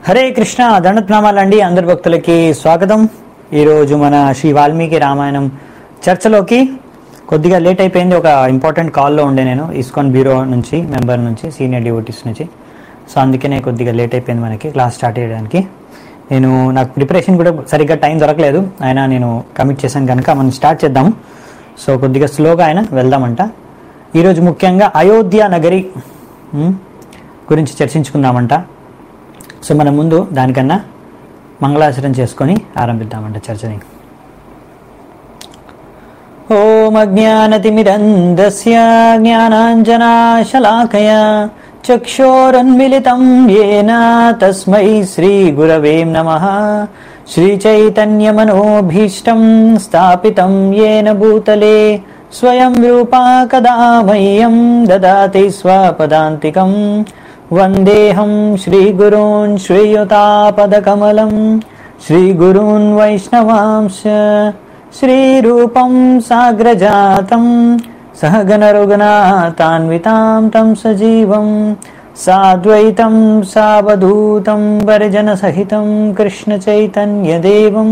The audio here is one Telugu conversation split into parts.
హరే కృష్ణ దండత్నామాలండి అందరి భక్తులకి స్వాగతం ఈరోజు మన శ్రీ వాల్మీకి రామాయణం చర్చలోకి కొద్దిగా లేట్ అయిపోయింది ఒక ఇంపార్టెంట్ కాల్లో ఉండే నేను ఇస్కాన్ బ్యూరో నుంచి మెంబర్ నుంచి సీనియర్ డివోటీస్ నుంచి సో అందుకనే కొద్దిగా లేట్ అయిపోయింది మనకి క్లాస్ స్టార్ట్ చేయడానికి నేను నాకు ప్రిపరేషన్ కూడా సరిగ్గా టైం దొరకలేదు అయినా నేను కమిట్ చేశాను కనుక మనం స్టార్ట్ చేద్దాము సో కొద్దిగా స్లోగా అయినా వెళ్దామంట ఈరోజు ముఖ్యంగా అయోధ్య నగరి ఉమ్, గురించి చర్చించుకుందామంట సో మనం ముందు దానికన్నా మంగళాచరణ చేసుకొని ఆరంభిద్దామంట చర్చని ఓం అజ్ఞానతిమిరంధస్య జ్ఞానాంజనాశలాకయ చక్షోరన్మిళితం येन తస్మై శ్రీగురవే నమః శ్రీచైతన్యమనోభీష్టం స్థాపితం येन భూతలే స్వయం రూపా కదా మह्यं దదాతి స్వపదాంతికం వందేహం శ్రీగురూన్ శ్రీయుతాపదకమలం శ్రీగురూన్ వైష్ణవాంశ శ్రీరూపం సాగ్రజాతం సహగణరుగణాతాన్వితాం తం సజీవం సాద్వైతం సావధూతం పరిజనసహితం కృష్ణచైతన్యదేవం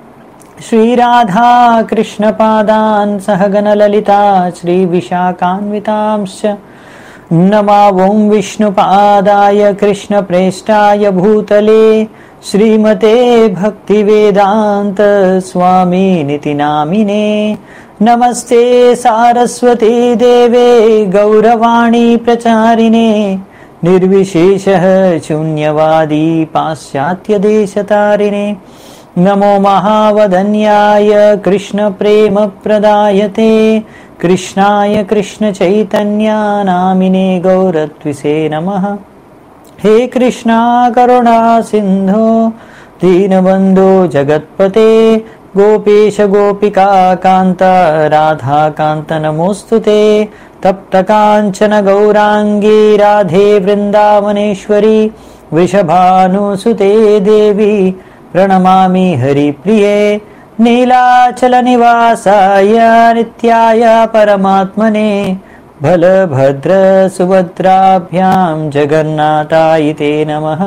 श्रीराधाकृष्णपादान् सहगणललिता श्रीविशाखान्वितांश्च नमा ॐ विष्णुपादाय कृष्णप्रेष्ठाय भूतले श्रीमते भक्तिवेदान्त स्वामीनिति नामिने नमस्ते सारस्वती देवे गौरवाणी प्रचारिणे निर्विशेषः शून्यवादी पाश्चात्यदेशतारिणे नमो महावदन्याय कृष्णप्रेमप्रदायते कृष्णाय कृष्णचैतन्या नामिने गौरत्विसे नमः हे कृष्णा करुणा सिन्धो दीनबन्धो जगत्पते गोपेश गोपिका कान्त राधाकान्त नमोऽस्तु ते तप्तकाञ्चन गौराङ्गी राधे वृन्दावनेश्वरी वृषभानुसुते देवी प्रणमामि हरिप्रिये नीलाचलनिवासाय नित्याय परमात्मने बलभद्रसुभद्राभ्यां जगन्नाथाय ते नमः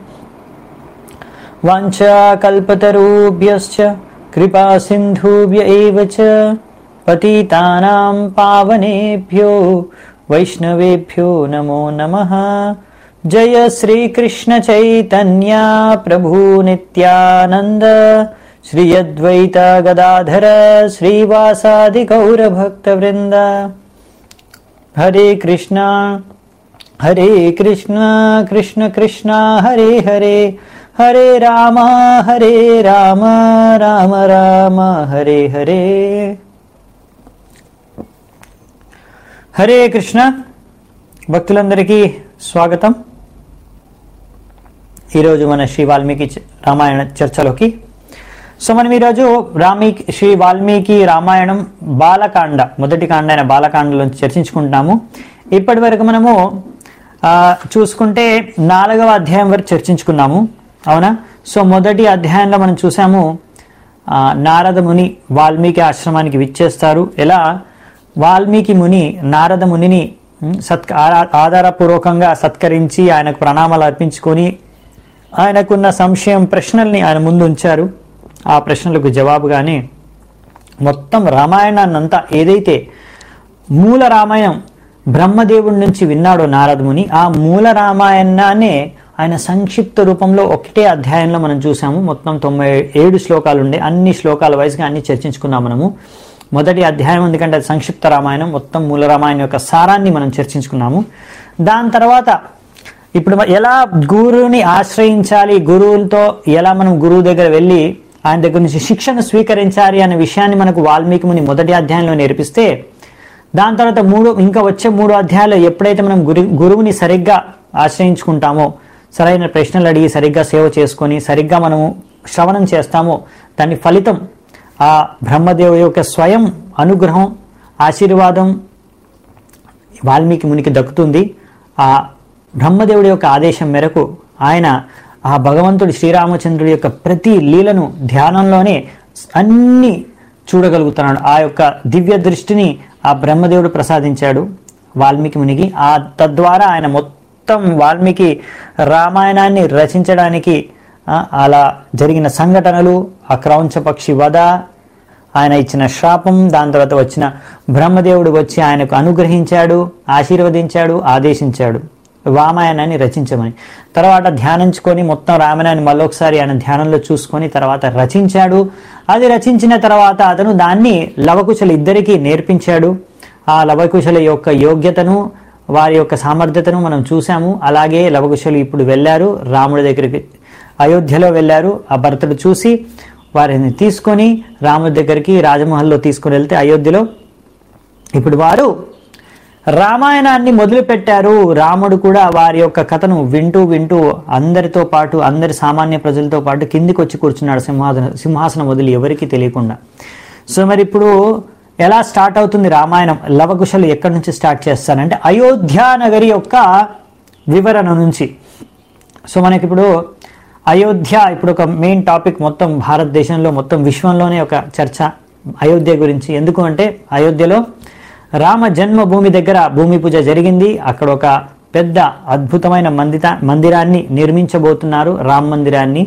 वाञ्छाकल्पतरुभ्यश्च कृपासिन्धुभ्य एव च पतितानां पावनेभ्यो वैष्णवेभ्यो नमो नमः जय श्रीकृष्णचैतन्या प्रभु नित्यानन्द श्री अद्वैत गदाधर श्रीवासादिगौरभक्तवृन्द हरे कृष्णा हरे कृष्णा कृष्ण कृष्णा हरे हरे हरे राम हरे राम राम राम हरे हरे హరే కృష్ణ భక్తులందరికీ స్వాగతం ఈరోజు మన శ్రీ వాల్మీకి చ- రామాయణ చర్చలోకి సో మనం ఈరోజు రామీ శ్రీ వాల్మీకి రామాయణం బాలకాండ మొదటి కాండ అయిన బాలకాండలో చర్చించుకుంటున్నాము ఇప్పటి వరకు మనము ఆ, చూసుకుంటే నాలుగవ అధ్యాయం వరకు చర్చించుకున్నాము అవునా సో మొదటి అధ్యాయంలో మనం చూసాము ఆ, నారద ముని వాల్మీకి ఆశ్రమానికి విచ్చేస్తారు ఎలా వాల్మీకి ముని నారద మునిని ఉమ్, సత్ ఆ- ఆధారపూర్వకంగా సత్కరించి ఆయనకు ప్రణామాలు అర్పించుకొని ఆయనకున్న సంశయం ప్రశ్నల్ని ఆయన ముందు ఉంచారు ఆ ప్రశ్నలకు జవాబుగానే మొత్తం రామాయణాన్నంతా ఏదైతే మూల రామాయణం బ్రహ్మదేవుడి నుంచి విన్నాడో నారదముని ఆ మూల రామాయణాన్నే ఆయన సంక్షిప్త రూపంలో ఒకటే అధ్యాయంలో మనం చూసాము మొత్తం తొంభై ఏడు శ్లోకాలు ఉండే అన్ని శ్లోకాల వైజ్గా అన్ని చర్చించుకున్నాం మనము మొదటి అధ్యాయం ఎందుకంటే అది సంక్షిప్త రామాయణం మొత్తం మూల రామాయణం యొక్క సారాన్ని మనం చర్చించుకున్నాము దాని తర్వాత ఇప్పుడు మ- ఎలా గురువుని ఆశ్రయించాలి గురువులతో ఎలా మనం గురువు దగ్గర వెళ్ళి ఆయన దగ్గర నుంచి శిక్షణ స్వీకరించాలి అనే విషయాన్ని మనకు వాల్మీకి ముని మొదటి అధ్యాయంలో నేర్పిస్తే దాని తర్వాత మూడు ఇంకా వచ్చే మూడు అధ్యాయాలు ఎప్పుడైతే మనం గురు గురువుని సరిగ్గా ఆశ్రయించుకుంటామో సరైన ప్రశ్నలు అడిగి సరిగ్గా సేవ చేసుకొని సరిగ్గా మనము శ్రవణం చేస్తామో దాని ఫలితం ఆ బ్రహ్మదేవు యొక్క స్వయం అనుగ్రహం ఆశీర్వాదం వాల్మీకి మునికి దక్కుతుంది ఆ బ్రహ్మదేవుడి యొక్క ఆదేశం మేరకు ఆయన ఆ భగవంతుడి శ్రీరామచంద్రుడి యొక్క ప్రతి లీలను ధ్యానంలోనే అన్ని చూడగలుగుతున్నాడు ఆ యొక్క దివ్య దృష్టిని ఆ బ్రహ్మదేవుడు ప్రసాదించాడు వాల్మీకి మునికి ఆ తద్వారా ఆయన మొత్తం మొత్తం వాల్మీకి రామాయణాన్ని రచించడానికి ఆ, అలా జరిగిన సంఘటనలు ఆ క్రౌంచ పక్షి వధ ఆయన ఇచ్చిన శాపం దాని తర్వాత వచ్చిన బ్రహ్మదేవుడు వచ్చి ఆయనకు అనుగ్రహించాడు ఆశీర్వదించాడు ఆదేశించాడు రామాయణాన్ని రచించమని తర్వాత ధ్యానించుకొని మొత్తం రామాయణాన్ని మళ్ళొకసారి ఆయన ధ్యానంలో చూసుకొని తర్వాత రచించాడు అది రచించిన తర్వాత అతను దాన్ని లవకుశలు ఇద్దరికీ నేర్పించాడు ఆ లవకుశల యొక్క యోగ్యతను వారి యొక్క సామర్థ్యతను మనం చూసాము అలాగే లవకుశలు ఇప్పుడు వెళ్ళారు రాముడి దగ్గరికి అయోధ్యలో వెళ్ళారు ఆ భర్తడు చూసి వారిని తీసుకొని రాముడి దగ్గరికి రాజమహల్లో తీసుకొని వెళ్తే అయోధ్యలో ఇప్పుడు వారు రామాయణాన్ని మొదలుపెట్టారు రాముడు కూడా వారి యొక్క కథను వింటూ వింటూ అందరితో పాటు అందరి సామాన్య ప్రజలతో పాటు కిందికి వచ్చి కూర్చున్నాడు సింహాసన సింహాసనం వదిలి ఎవరికీ తెలియకుండా సో మరి ఇప్పుడు ఎలా స్టార్ట్ అవుతుంది రామాయణం లవకుశలు ఎక్కడి నుంచి స్టార్ట్ చేస్తారంటే అయోధ్య నగరి యొక్క వివరణ నుంచి సో మనకి ఇప్పుడు అయోధ్య ఇప్పుడు ఒక మెయిన్ టాపిక్ మొత్తం భారతదేశంలో మొత్తం విశ్వంలోనే ఒక చర్చ అయోధ్య గురించి ఎందుకు అంటే అయోధ్యలో రామ జన్మభూమి దగ్గర భూమి పూజ జరిగింది అక్కడ ఒక పెద్ద అద్భుతమైన మందిత మందిరాన్ని నిర్మించబోతున్నారు రామ్ మందిరాన్ని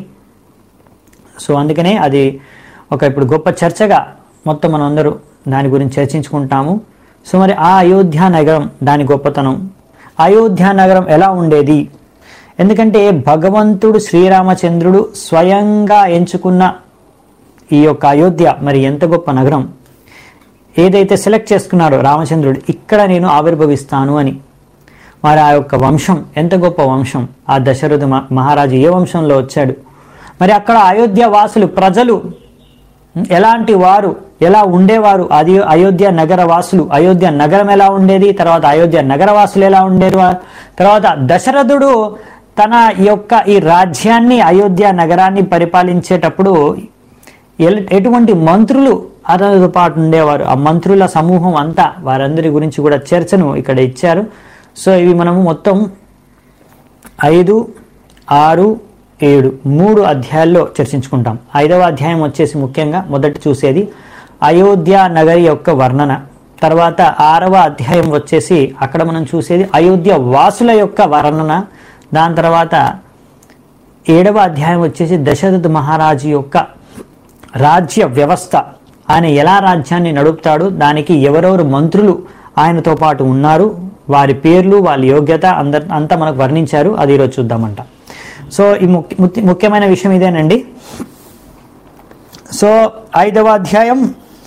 సో అందుకనే అది ఒక ఇప్పుడు గొప్ప చర్చగా మొత్తం మనం అందరూ దాని గురించి చర్చించుకుంటాము సో మరి ఆ అయోధ్య నగరం దాని గొప్పతనం అయోధ్య నగరం ఎలా ఉండేది ఎందుకంటే భగవంతుడు శ్రీరామచంద్రుడు స్వయంగా ఎంచుకున్న ఈ యొక్క అయోధ్య మరి ఎంత గొప్ప నగరం ఏదైతే సెలెక్ట్ చేసుకున్నాడో రామచంద్రుడు ఇక్కడ నేను ఆవిర్భవిస్తాను అని మరి ఆ యొక్క వంశం ఎంత గొప్ప వంశం ఆ దశరథ మ- మహారాజు ఏ వంశంలో వచ్చాడు మరి అక్కడ అయోధ్య వాసులు ప్రజలు ఎలాంటి వారు ఎలా ఉండేవారు అది అయోధ్య నగర వాసులు అయోధ్య నగరం ఎలా ఉండేది తర్వాత అయోధ్య నగర వాసులు ఎలా ఉండేరు తర్వాత దశరథుడు తన యొక్క ఈ రాజ్యాన్ని అయోధ్య నగరాన్ని పరిపాలించేటప్పుడు ఎల్- ఎటువంటి మంత్రులు అతనితో పాటు ఉండేవారు ఆ మంత్రుల సమూహం అంతా వారందరి గురించి కూడా చర్చను ఇక్కడ ఇచ్చారు సో ఇవి మనము మొత్తం ఐదు ఆరు ఏడు మూడు అధ్యాయాల్లో చర్చించుకుంటాం ఐదవ అధ్యాయం వచ్చేసి ముఖ్యంగా మొదటి చూసేది అయోధ్య నగరి యొక్క వర్ణన తర్వాత ఆరవ అధ్యాయం వచ్చేసి అక్కడ మనం చూసేది అయోధ్య వాసుల యొక్క వర్ణన దాని తర్వాత ఏడవ అధ్యాయం వచ్చేసి దశరథ మహారాజు యొక్క రాజ్య వ్యవస్థ ఆయన ఎలా రాజ్యాన్ని నడుపుతాడు దానికి ఎవరెవరు మంత్రులు ఆయనతో పాటు ఉన్నారు వారి పేర్లు వాళ్ళ యోగ్యత అందర్ అంతా మనకు వర్ణించారు అది ఈరోజు చూద్దామంట సో ఈ ముఖ్య- ముఖ్య- ముఖ్యమైన విషయం ఇదేనండి సో ఐదవ అధ్యాయం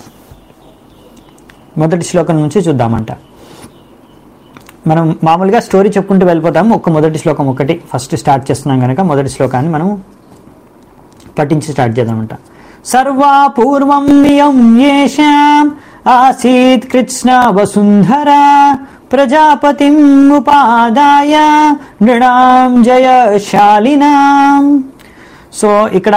మొదటి శ్లోకం నుంచి చూద్దామంట మనం మామూలుగా స్టోరీ చెప్పుకుంటూ వెళ్ళిపోతాం ఒక్క మొదటి శ్లోకం ఒకటి ఫస్ట్ స్టార్ట్ చేస్తున్నాం కనుక మొదటి శ్లోకాన్ని మనం పఠించి స్టార్ట్ చేద్దామంట సర్వా పూర్వం నియం యేషాం ఆసీత్ కృష్ణ వసుంధర ప్రజాపతిం ఉపాదాయ నృణాం జయశాలినాం సో ఇక్కడ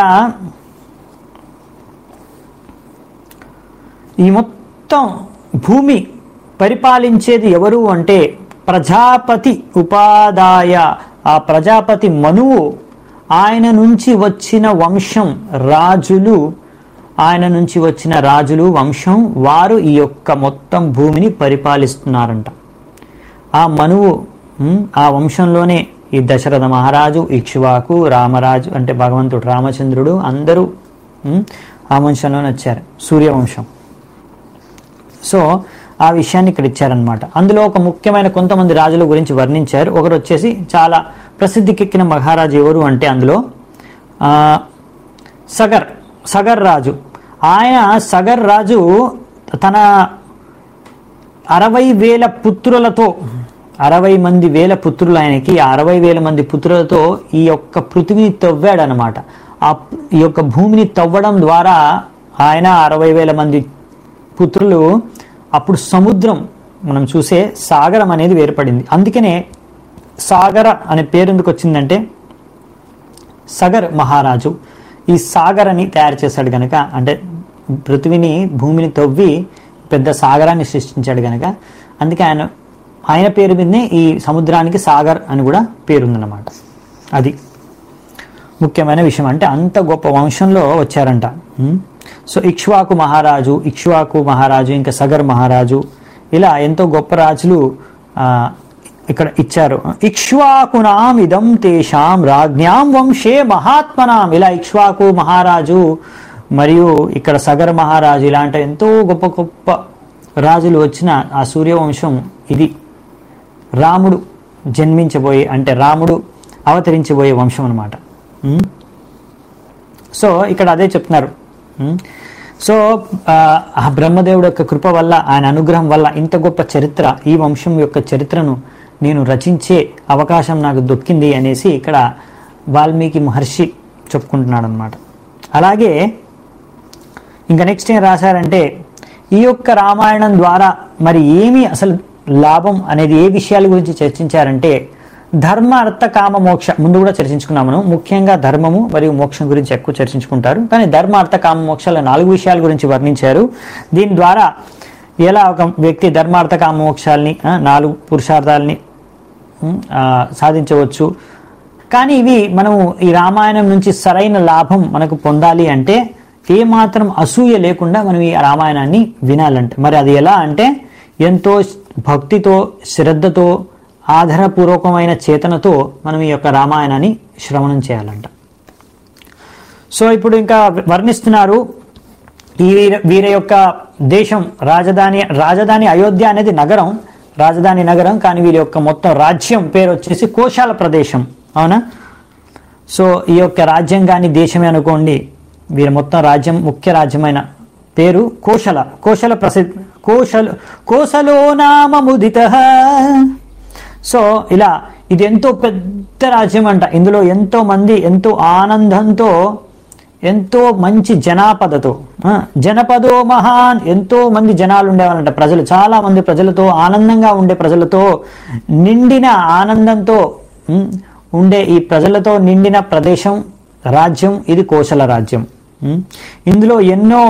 ఈ మొత్తం భూమి పరిపాలించేది ఎవరు అంటే ప్రజాపతి ఉపాదాయ ఆ ప్రజాపతి మనువు ఆయన నుంచి వచ్చిన వంశం రాజులు ఆయన నుంచి వచ్చిన రాజులు వంశం వారు ఈ యొక్క మొత్తం భూమిని పరిపాలిస్తున్నారంట ఆ మనువు ఉమ్, ఆ వంశంలోనే ఈ దశరథ మహారాజు ఇక్ష్వాకు రామరాజు అంటే భగవంతుడు రామచంద్రుడు అందరూ ఉమ్, ఆ వంశంలోనే వచ్చారు సూర్యవంశం సో ఆ విషయాన్ని ఇక్కడ ఇచ్చారనమాట అందులో ఒక ముఖ్యమైన కొంతమంది రాజుల గురించి వర్ణించారు ఒకరు వచ్చేసి చాలా ప్రసిద్ధికెక్కిన మహారాజు ఎవరు అంటే అందులో ఆ, సగర్ సగర్ రాజు ఆయన సగర్ రాజు తన అరవై వేల పుత్రులతో అరవై మంది వేల పుత్రులు ఆయనకి ఆ అరవై వేల మంది పుత్రులతో ఈ యొక్క పృథివీని తవ్వాడనమాట ఆ ఈ యొక్క భూమిని తవ్వడం ద్వారా ఆయన అరవై వేల మంది పుత్రులు అప్పుడు సముద్రం మనం చూసే సాగరం అనేది వేర్పడింది అందుకనే సాగర అనే పేరు ఎందుకు వచ్చిందంటే సగర్ మహారాజు ఈ సాగరాన్ని తయారు చేశాడు గనక అంటే పృథ్వీని భూమిని తవ్వి పెద్ద సాగరాన్ని సృష్టించాడు గనక అందుకే ఆయన ఆయన పేరు మీదనే ఈ సముద్రానికి సాగర్ అని కూడా పేరుందన్నమాట అది ముఖ్యమైన విషయం అంటే అంత గొప్ప వంశంలో వచ్చారంట ఉం? సో ఇక్ష్వాకు మహారాజు ఇక్ష్వాకు మహారాజు ఇంకా సగర్ మహారాజు ఇలా ఎంతో గొప్ప రాజులు ఆ, ఇక్కడ ఇచ్చారు ఇక్ష్వాకునాం ఇదం తేషాం రాజ్ఞాం వంశే మహాత్మనాం ఇలా ఇక్ష్వాకు మహారాజు మరియు ఇక్కడ సగర మహారాజు ఇలాంటి ఎంతో గొప్ప గొప్ప రాజులు వచ్చిన ఆ సూర్యవంశం ఇది రాముడు జన్మించబోయే అంటే రాముడు అవతరించబోయే వంశం అనమాట సో ఇక్కడ అదే చెప్తున్నారు ఉమ్. సో ఆ, ఆ బ్రహ్మదేవుడు యొక్క కృప వల్ల ఆయన అనుగ్రహం వల్ల ఇంత గొప్ప చరిత్ర ఈ వంశం యొక్క చరిత్రను నేను రచించే అవకాశం నాకు దొక్కింది అనేసి ఇక్కడ వాల్మీకి మహర్షి చెప్పుకుంటున్నాడు అనమాట అలాగే ఇంకా నెక్స్ట్ ఏం రాశారంటే ఈ యొక్క రామాయణం ద్వారా మరి ఏమి అసలు లాభం అనేది ఏ విషయాల గురించి చర్చించారంటే ధర్మ అర్థ కామ మోక్ష ముందు కూడా చర్చించుకున్నాం మనం ముఖ్యంగా ధర్మము మరియు మోక్షం గురించి ఎక్కువ చర్చించుకుంటారు కానీ ధర్మ అర్థ కామ మోక్షాల నాలుగు విషయాల గురించి వర్ణించారు దీని ద్వారా ఎలా ఒక వ్యక్తి ధర్మ అర్థ కామ మోక్షాలని ఆ, నాలుగు పురుషార్థాలని ఉమ్, ఆ, సాధించవచ్చు కానీ ఇవి మనము ఈ రామాయణం నుంచి సరైన లాభం మనకు పొందాలి అంటే ఏ మాత్రం అసూయ లేకుండా మనం ఈ రామాయణాన్ని వినాలంటే మరి అది ఎలా అంటే ఎంతో భక్తితో శ్రద్ధతో ఆధారపూర్వకమైన చేతనతో మనం ఈ యొక్క రామాయణాన్ని శ్రవణం చేయాలంట సో ఇప్పుడు ఇంకా వర్ణిస్తున్నారు ఈ వీర వీరి యొక్క దేశం రాజధాని రాజధాని అయోధ్య అనేది నగరం రాజధాని నగరం కానీ వీరి యొక్క మొత్తం రాజ్యం పేరు వచ్చేసి కోశాల ప్రదేశం అవునా సో ఈ యొక్క రాజ్యం కానీ దేశమే అనుకోండి వీరి మొత్తం రాజ్యం ముఖ్య రాజ్యమైన పేరు కోశల కోశల ప్రసిద్ధ కోశల కోశలో నామ ముదిత సో ఇలా ఇది ఎంతో పెద్ద రాజ్యం అంట ఇందులో ఎంతో మంది ఎంతో ఆనందంతో ఎంతో మంచి జనాపదతో ఆ, జనపదో మహాన్ ఎంతో మంది జనాలు ఉండేవాళ్ళంట ప్రజలు చాలా మంది ప్రజలతో ఆనందంగా ఉండే ప్రజలతో నిండిన ఆనందంతో ఉమ్, ఉండే ఈ ప్రజలతో నిండిన ప్రదేశం రాజ్యం ఇది కోశల రాజ్యం ఉమ్, ఇందులో ఎన్నో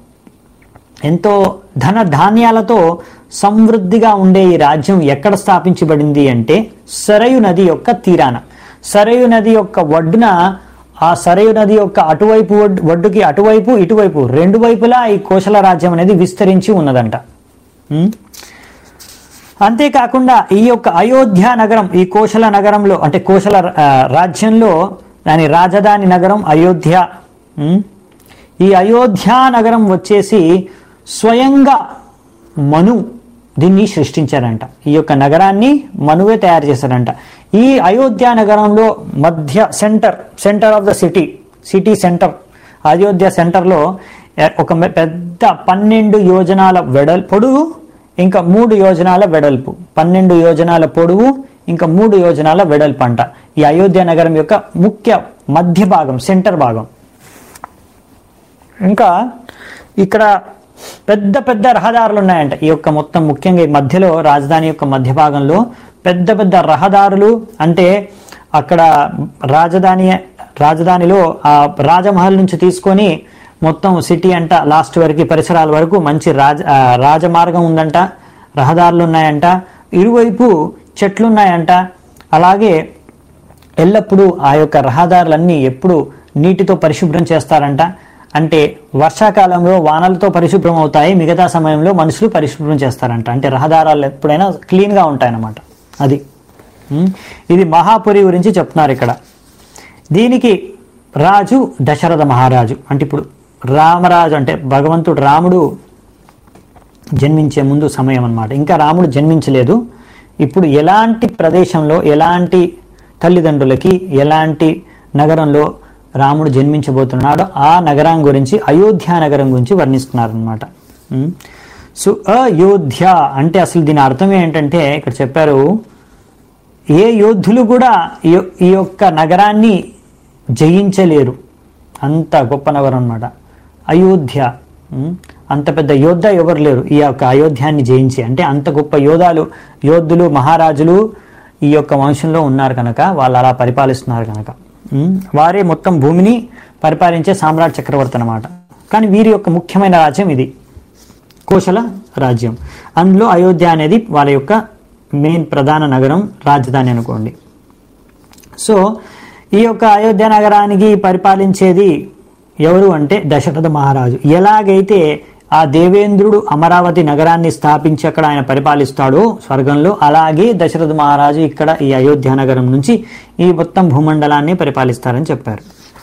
ఎంతో ధన ధాన్యాలతో సమృద్ధిగా ఉండే ఈ రాజ్యం ఎక్కడ స్థాపించబడింది అంటే సరయు నది యొక్క తీరాన సరయు నది యొక్క ఒడ్డున ఆ సరయు నది యొక్క అటువైపు ఒడ్- ఒడ్డుకి అటువైపు ఇటువైపు రెండు వైపులా ఈ కోశల రాజ్యం అనేది విస్తరించి ఉన్నదంట ఉం? అంతేకాకుండా ఈ యొక్క అయోధ్య నగరం ఈ కోశల నగరంలో అంటే కోశల ఆ, రాజ్యంలో దాని రాజధాని నగరం అయోధ్య ఉం? ఈ అయోధ్య నగరం వచ్చేసి స్వయంగా మను దీన్ని సృష్టించారంట ఈ యొక్క నగరాన్ని మనువే తయారు చేశారంట ఈ అయోధ్య నగరంలో మధ్య centre centre of the city city centre Ayodhya సెంటర్లో ఎ- ఒక మె- పెద్ద పన్నెండు యోజనాల వెడల్ పొడుగు ఇంకా మూడు యోజనాల వెడల్పు పన్నెండు యోజనాల పొడవు ఇంకా మూడు యోజనాల వెడల్పు అంట ఈ అయోధ్య నగరం యొక్క ముఖ్య మధ్య భాగం సెంటర్ భాగం ఇంకా ఇక్కడ పెద్ద పెద్ద రహదారులు ఉన్నాయంట ఈ యొక్క మొత్తం ముఖ్యంగా ఈ మధ్యలో రాజధాని యొక్క మధ్య భాగంలో పెద్ద పెద్ద రహదారులు అంటే అక్కడ రాజధాని రాజధానిలో ఆ రాజమహల్ నుంచి తీసుకొని మొత్తం సిటీ అంట లాస్ట్ వరకు పరిసరాల వరకు మంచి రాజ ఆ, రాజమార్గం ఉందంట రహదారులు ఉన్నాయంట ఇరువైపు చెట్లు ఉన్నాయంట అలాగే ఎల్లప్పుడూ ఆ యొక్క రహదారులన్నీ ఎప్పుడు నీటితో పరిశుభ్రం చేస్తారంట అంటే వర్షాకాలంలో వానలతో పరిశుభ్రం అవుతాయి మిగతా సమయంలో మనుషులు పరిశుభ్రం చేస్తారంట అంటే రహదారాలు ఎప్పుడైనా క్లీన్గా ఉంటాయన్నమాట అది ఉం? ఇది మహాపురి గురించి చెప్తున్నారు ఇక్కడ దీనికి రాజు దశరథ మహారాజు అంటే ఇప్పుడు రామరాజు అంటే భగవంతుడు రాముడు జన్మించే ముందు సమయం అన్నమాట ఇంకా రాముడు జన్మించలేదు ఇప్పుడు ఎలాంటి ప్రదేశంలో ఎలాంటి తల్లిదండ్రులకి ఎలాంటి నగరంలో రాముడు జన్మించబోతున్నాడో ఆ నగరం గురించి అయోధ్య నగరం గురించి వర్ణిస్తున్నారు అనమాట సో అయోధ్య అంటే అసలు దీని అర్థం ఏంటంటే ఇక్కడ చెప్పారు ఏ యోధులు కూడా ఈ యొ- ఈ యొక్క నగరాన్ని జయించలేరు అంత గొప్ప నగరం అన్నమాట అయోధ్య ఉం? అంత పెద్ద యోద్ధ ఎవరు లేరు ఈ యొక్క అయోధ్యాన్ని జయించి అంటే అంత గొప్ప యోధాలు యోధులు మహారాజులు ఈ యొక్క వంశంలో ఉన్నారు కనుక వాళ్ళు అలా పరిపాలిస్తున్నారు కనుక ఉం? వారే మొత్తం భూమిని పరిపాలించే సామ్రాట్ చక్రవర్తి అన్నమాట కానీ వీరి యొక్క ముఖ్యమైన రాజ్యం ఇది కోశల రాజ్యం అందులో అయోధ్య అనేది వాళ్ళ యొక్క మెయిన్ ప్రధాన నగరం రాజధాని అనుకోండి సో ఈ యొక్క అయోధ్య నగరానికి పరిపాలించేది ఎవరు అంటే దశరథ మహారాజు ఎలాగైతే ఆ దేవేంద్రుడు అమరావతి నగరాన్ని స్థాపించి అక్కడ ఆయన పరిపాలిస్తాడో స్వర్గంలో అలాగే దశరథ మహారాజు ఇక్కడ ఈ అయోధ్య నగరం నుంచి ఈ మొత్తం భూమండలాన్ని పరిపాలిస్తారని చెప్పారు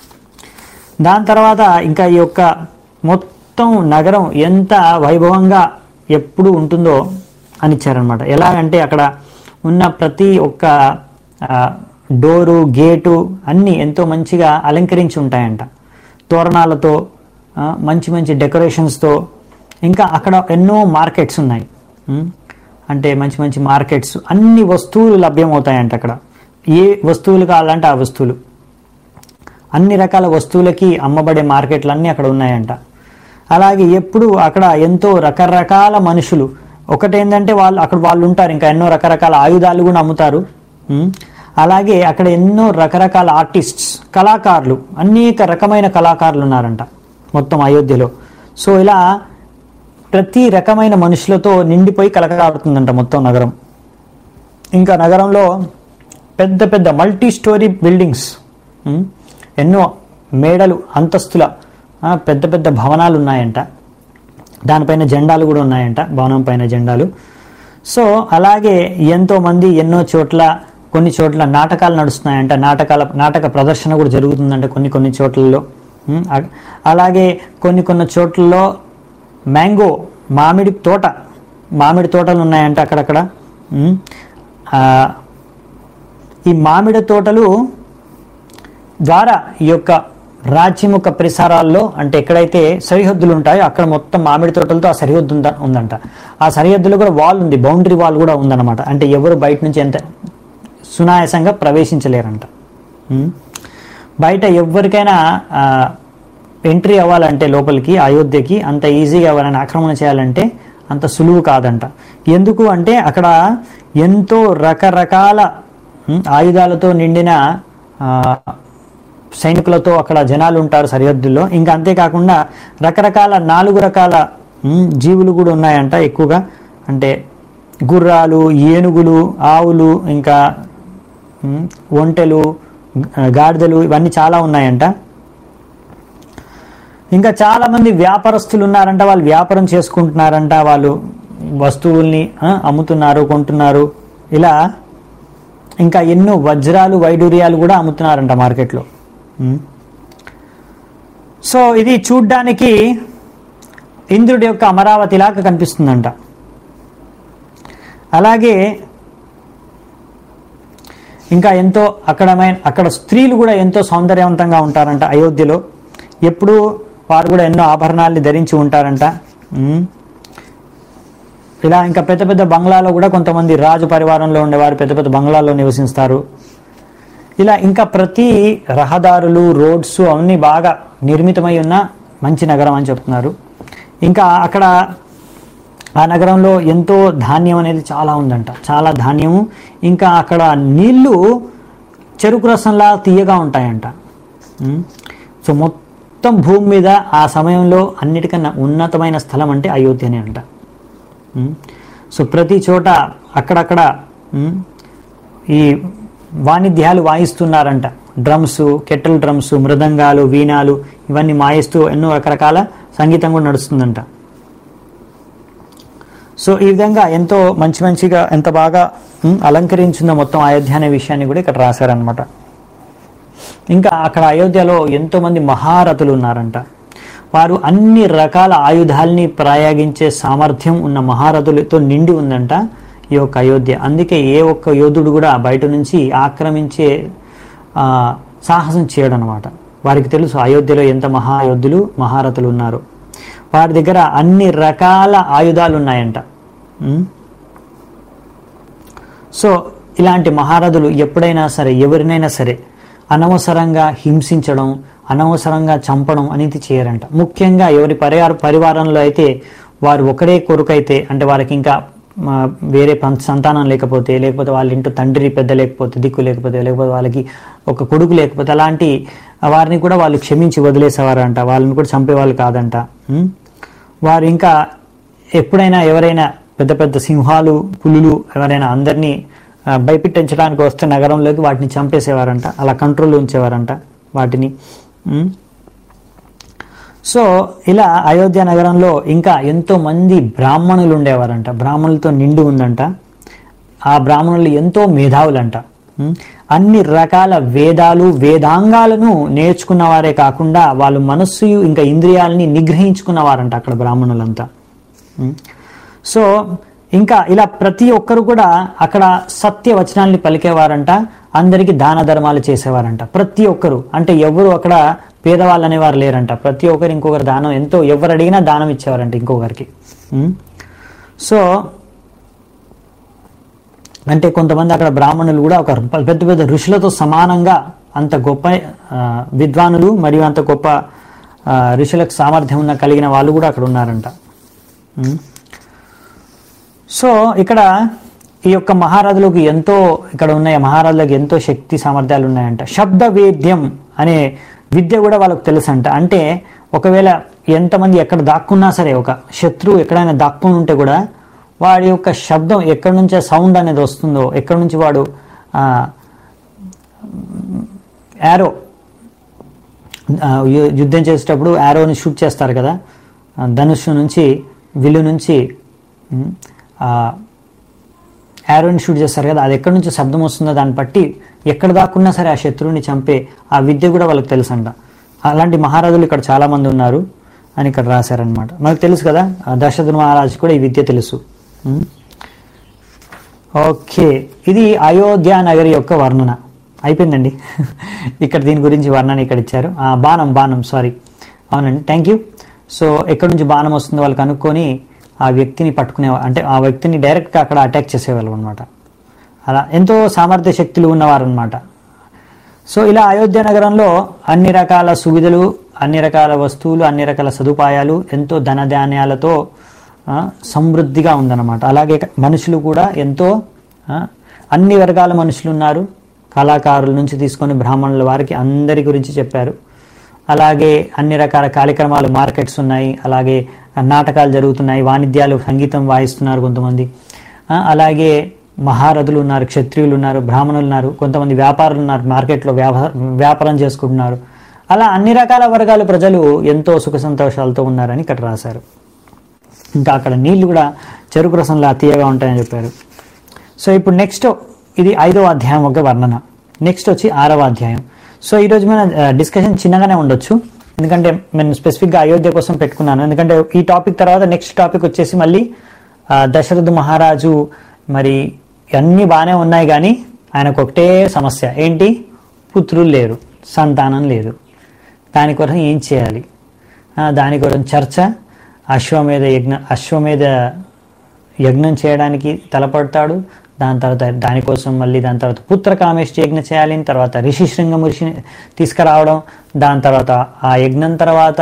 దాని తర్వాత ఇంకా ఈ యొక్క మొత్తం నగరం ఎంత వైభవంగా ఎప్పుడు ఉంటుందో అని ఇచ్చారనమాట ఎలాగంటే అక్కడ ఉన్న ప్రతి ఒక్క ఆ, డోరు గేటు అన్నీ ఎంతో మంచిగా అలంకరించి ఉంటాయంట తోరణాలతో ఆ, మంచి మంచి డెకరేషన్స్తో ఇంకా అక్కడ ఎన్నో మార్కెట్స్ ఉన్నాయి ఉం? అంటే మంచి మంచి మార్కెట్స్ అన్ని వస్తువులు లభ్యమవుతాయంట అక్కడ ఏ వస్తువులు కావాలంటే ఆ వస్తువులు అన్ని రకాల వస్తువులకి అమ్మబడే మార్కెట్లు అన్నీ అక్కడ ఉన్నాయంట అలాగే ఎప్పుడు అక్కడ ఎంతో రకరకాల మనుషులు ఒకటేంటంటే వాళ్ళు అక్కడ వాళ్ళు ఉంటారు ఇంకా ఎన్నో రకరకాల ఆయుధాలు కూడా అమ్ముతారు ఉం? అలాగే అక్కడ ఎన్నో రకరకాల ఆర్టిస్ట్స్ కళాకారులు అనేక రకమైన కళాకారులు ఉన్నారంట మొత్తం అయోధ్యలో సో ఇలా ప్రతి రకమైన మనుషులతో నిండిపోయి కలకలాడుతుందంట మొత్తం నగరం ఇంకా నగరంలో పెద్ద పెద్ద మల్టీ స్టోరీ బిల్డింగ్స్ ఉమ్, ఎన్నో మేడలు అంతస్తుల ఆ, పెద్ద పెద్ద భవనాలు ఉన్నాయంట దానిపైన జెండాలు కూడా ఉన్నాయంట భవనం పైన జెండాలు సో అలాగే ఎంతో మంది ఎన్నో చోట్ల కొన్ని చోట్ల నాటకాలు నడుస్తున్నాయంట నాటకాల నాటక ప్రదర్శన కూడా జరుగుతుందంట కొన్ని కొన్ని చోట్లలో ఉమ్, అ- అలాగే కొన్ని కొన్ని చోట్లలో మ్యాంగో మామిడి తోట మామిడి తోటలు ఉన్నాయంట అక్కడక్కడ ఉమ్, ఆ, ఈ మామిడి తోటలు ద్వారా ఈ యొక్క రాజ్యం యొక్క పరిసరాల్లో అంటే ఎక్కడైతే సరిహద్దులు ఉంటాయో అక్కడ మొత్తం మామిడి తోటలతో ఆ సరిహద్దు ఉంద- ఉందంట ఆ సరిహద్దులో కూడా వాల్ ఉంది బౌండరీ వాల్ కూడా ఉందన్నమాట అంటే ఎవరు బయట నుంచి ఎంత సునాయాసంగా ప్రవేశించలేరంట ఉం? బయట ఎవరికైనా ఆ, ఎంట్రీ అవ్వాలంటే లోపలికి అయోధ్యకి అంత ఈజీగా ఎవరైనా ఆక్రమణ చేయాలంటే అంత సులువు కాదంట ఎందుకు అంటే అక్కడ ఎంతో రకరకాల ఉం, ఆయుధాలతో నిండిన ఆ, సైనికులతో అక్కడ జనాలు ఉంటారు సరిహద్దుల్లో ఇంకా అంతేకాకుండా రకరకాల నాలుగు రకాల ఉం, జీవులు కూడా ఉన్నాయంట ఎక్కువగా అంటే గుర్రాలు ఏనుగులు ఆవులు ఇంకా ఉం, ఒంటెలు గా- గాడిదలు ఇవన్నీ చాలా ఉన్నాయంట ఇంకా చాలా మంది వ్యాపారస్తులు ఉన్నారంట వాళ్ళు వ్యాపారం చేసుకుంటున్నారంట వాళ్ళు వస్తువుల్ని ఆ, అమ్ముతున్నారు కొంటున్నారు ఇలా ఇంకా ఎన్నో వజ్రాలు వైడూర్యాలు కూడా అమ్ముతున్నారంట మార్కెట్లో ఉం. సో ఇది చూడ్డానికి ఇంద్రుడి యొక్క అమరావతి లాగా కనిపిస్తుందంట అలాగే ఇంకా ఎంతో అక్కడమైన అక్కడ స్త్రీలు కూడా ఎంతో సౌందర్యవంతంగా ఉంటారంట అయోధ్యలో ఎప్పుడు వారు కూడా ఎన్నో ఆభరణాల్ని ధరించి ఉంటారంట ఉమ్. ఇలా ఇంకా పెద్ద పెద్ద బంగ్లాలో కూడా కొంతమంది రాజు పరివారంలో ఉండేవారు పెద్ద పెద్ద బంగ్లాల్లో నివసిస్తారు ఇలా ఇంకా ప్రతి రహదారులు రోడ్స్ అవన్నీ బాగా నిర్మితమై ఉన్న మంచి నగరం అని చెప్తున్నారు ఇంకా అక్కడ ఆ నగరంలో ఎంతో ధాన్యం అనేది చాలా ఉందంట చాలా ధాన్యము ఇంకా అక్కడ నీళ్లు చెరుకు రసంలా తీయగా ఉంటాయంట ఉమ్. సో మొత్తం భూమి మీద ఆ సమయంలో అన్నిటికన్నా ఉన్నతమైన స్థలం అంటే అయోధ్యనే అంట ఉమ్. సో ప్రతి చోట అక్కడక్కడ ఉమ్, ఈ వాణిజ్యాలు వాయిస్తున్నారంట డ్రమ్స్ కెట్టల్ డ్రమ్స్ మృదంగాలు వీణాలు ఇవన్నీ మాయిస్తూ ఎన్నో రకరకాల సంగీతం కూడా నడుస్తుందంట సో ఈ విధంగా ఎంతో మంచి మంచిగా ఎంత బాగా ఉమ్, అలంకరించిందో మొత్తం అయోధ్య అనే విషయాన్ని కూడా ఇక్కడ రాశారనమాట ఇంకా అక్కడ అయోధ్యలో ఎంతో మంది మహారథులు ఉన్నారంట వారు అన్ని రకాల ఆయుధాల్ని ప్రయోగించే సామర్థ్యం ఉన్న మహారథులతో నిండి ఉందంట ఈ యొక్క అయోధ్య అందుకే ఏ ఒక్క యోధుడు కూడా బయట నుంచి ఆక్రమించే ఆ, సాహసం చేయడం అనమాట వారికి తెలుసు అయోధ్యలో ఎంత మహాయోధులు మహారథులు ఉన్నారు వారి దగ్గర అన్ని రకాల ఆయుధాలు ఉన్నాయంట ఉమ్. సో ఇలాంటి మహారథులు ఎప్పుడైనా సరే ఎవరినైనా సరే అనవసరంగా హింసించడం అనవసరంగా చంపడం అనేది చేయరంట ముఖ్యంగా ఎవరి పరివార పరివారంలో అయితే వారు ఒకడే కొడుకైతే అంటే వారికి ఇంకా ఆ, వేరే పం- సంతానం లేకపోతే లేకపోతే వాళ్ళ ఇంట్లో తండ్రి పెద్ద లేకపోతే దిక్కు లేకపోతే లేకపోతే వాళ్ళకి ఒక కొడుకు లేకపోతే అలాంటి వారిని కూడా వాళ్ళు క్షమించి వదిలేసేవారంట వాళ్ళని కూడా చంపేవాళ్ళు కాదంట ఉం? వారు ఇంకా ఎప్పుడైనా ఎవరైనా పెద్ద పెద్ద సింహాలు పులులు ఎవరైనా అందరినీ ఆ, భయపెట్టించడానికి వస్తే నగరంలోకి వాటిని చంపేసేవారంట అలా కంట్రోల్లో ఉంచేవారంట వాటిని ఉం? సో ఇలా అయోధ్య నగరంలో ఇంకా ఎంతో మంది బ్రాహ్మణులు ఉండేవారంట బ్రాహ్మణులతో నిండి ఉందంట ఆ బ్రాహ్మణులు ఎంతో మేధావులంట ఉం? అన్ని రకాల వేదాలు వేదాంగాలను నేర్చుకున్నవారే కాకుండా వాళ్ళు మనస్సు ఇంకా ఇంద్రియాలని నిగ్రహించుకున్నవారంట అక్కడ బ్రాహ్మణులంతా ఉం? సో ఇంకా ఇలా ప్రతి ఒక్కరు కూడా అక్కడ సత్య వచనాల్ని పలికేవారంట అందరికీ దాన ధర్మాలు చేసేవారంట ప్రతి ఒక్కరు అంటే ఎవరు అక్కడ పేదవాళ్ళు అనేవారు లేరంట ప్రతి ఒక్కరు ఇంకొకరు దానం ఎంతో ఎవరు అడిగినా దానం ఇచ్చేవారంట ఇంకొకరికి ఉం? సో అంటే కొంతమంది అక్కడ బ్రాహ్మణులు కూడా ఒక పెద్ద పెద్ద ఋషులతో సమానంగా అంత గొప్ప ఆ, విద్వానులు మరియు అంత గొప్ప ఆ, ఋషులకు సామర్థ్యం ఉన్న కలిగిన వాళ్ళు కూడా అక్కడ ఉన్నారంట ఉం? సో ఇక్కడ ఈ యొక్క మహారాజులకు ఎంతో ఇక్కడ ఉన్న మహారాజులకు ఎంతో శక్తి సామర్థ్యాలు ఉన్నాయంట శబ్ద వేద్యం అనే విద్య కూడా వాళ్ళకు తెలుసంట అంటే ఒకవేళ ఎంతమంది ఎక్కడ దాక్కున్నా సరే ఒక శత్రువు ఎక్కడైనా దాక్కుని ఉంటే కూడా వాడి యొక్క శబ్దం ఎక్కడి నుంచి సౌండ్ అనేది వస్తుందో ఎక్కడి నుంచి వాడు యారో యుద్ధం చేసేటప్పుడు యారోని షూట్ చేస్తారు కదా ఆ, ధనుస్సు నుంచి విల్లు నుంచి ఉమ్, ఆ యారోని షూట్ చేస్తారు కదా అది ఎక్కడి నుంచి శబ్దం వస్తుందో దాన్ని బట్టి ఎక్కడ దాక్కున్నా సరే ఆ శత్రువుని చంపే ఆ విద్య కూడా వాళ్ళకి తెలుసంట అలాంటి మహారాజులు ఇక్కడ చాలా మంది ఉన్నారు అని ఇక్కడ రాశారనమాట మనకు తెలుసు కదా ఆ దశరథ మహారాజు కూడా ఈ విద్య తెలుసు ఉమ్. ఓకే ఇది అయోధ్య నగరి యొక్క వర్ణన అయిపోయిందండి ఇక్కడ దీని గురించి వర్ణన ఇక్కడ ఇచ్చారు ఆ, బాణం బాణం సారీ అవునండి థ్యాంక్ యూ సో ఎక్కడి నుంచి బాణం వస్తుందో వాళ్ళు కనుక్కొని ఆ వ్యక్తిని పట్టుకునే అంటే ఆ వ్యక్తిని డైరెక్ట్గా అక్కడ అటాక్ చేసేవాళ్ళం అనమాట అలా ఎంతో సామర్థ్య శక్తులు ఉన్నవారు అనమాట సో ఇలా అయోధ్య నగరంలో అన్ని రకాల సువిధలు అన్ని రకాల వస్తువులు అన్ని రకాల సదుపాయాలు ఎంతో ధనధాన్యాలతో ఆ, సమృద్ధిగా ఉందన్నమాట అలాగే మనుషులు కూడా ఎంతో ఆ, అన్ని వర్గాల మనుషులు ఉన్నారు కళాకారుల నుంచి తీసుకొని బ్రాహ్మణుల వారికి అందరి గురించి చెప్పారు అలాగే అన్ని రకాల కార్యక్రమాలు మార్కెట్స్ ఉన్నాయి అలాగే నాటకాలు జరుగుతున్నాయి వాణిజ్యాలు సంగీతం వాయిస్తున్నారు కొంతమంది ఆ, అలాగే మహారథులు ఉన్నారు క్షత్రియులు ఉన్నారు బ్రాహ్మణులు ఉన్నారు కొంతమంది వ్యాపారులు ఉన్నారు మార్కెట్లో వ్యాపార వ్యాపారం చేసుకుంటున్నారు అలా అన్ని రకాల వర్గాల ప్రజలు ఎంతో సుఖ సంతోషాలతో ఉన్నారని ఇక్కడ రాశారు ఇంకా అక్కడ నీళ్లు కూడా చెరుకు రసంలా తీయగా ఉంటాయని చెప్పారు సో ఇప్పుడు నెక్స్ట్ ఇది ఐదవ అధ్యాయం ఒక వర్ణన నెక్స్ట్ వచ్చి ఆరవ అధ్యాయం సో ఈరోజు మన డిస్కషన్ చిన్నగానే ఉండొచ్చు ఎందుకంటే నేను స్పెసిఫిక్గా అయోధ్య కోసం పెట్టుకున్నాను ఎందుకంటే ఈ టాపిక్ తర్వాత నెక్స్ట్ టాపిక్ వచ్చేసి మళ్ళీ ఆ, దశరథ మహారాజు మరి అన్నీ బాగానే ఉన్నాయి కానీ ఆయనకు ఒకటే సమస్య ఏంటి పుత్రులు లేరు సంతానం లేదు దాని కోసం ఏం చేయాలి ఆ, దాని కోసం చర్చ అశ్వమేధ యజ్ఞ అశ్వమేధ యజ్ఞం చేయడానికి తలపడతాడు దాని తర్వాత దానికోసం మళ్ళీ దాని తర్వాత పుత్ర కామేష్టి యజ్ఞం చేయాలి తర్వాత రిషి శృంగం ఋషిని తీసుకురావడం దాని తర్వాత ఆ యజ్ఞం తర్వాత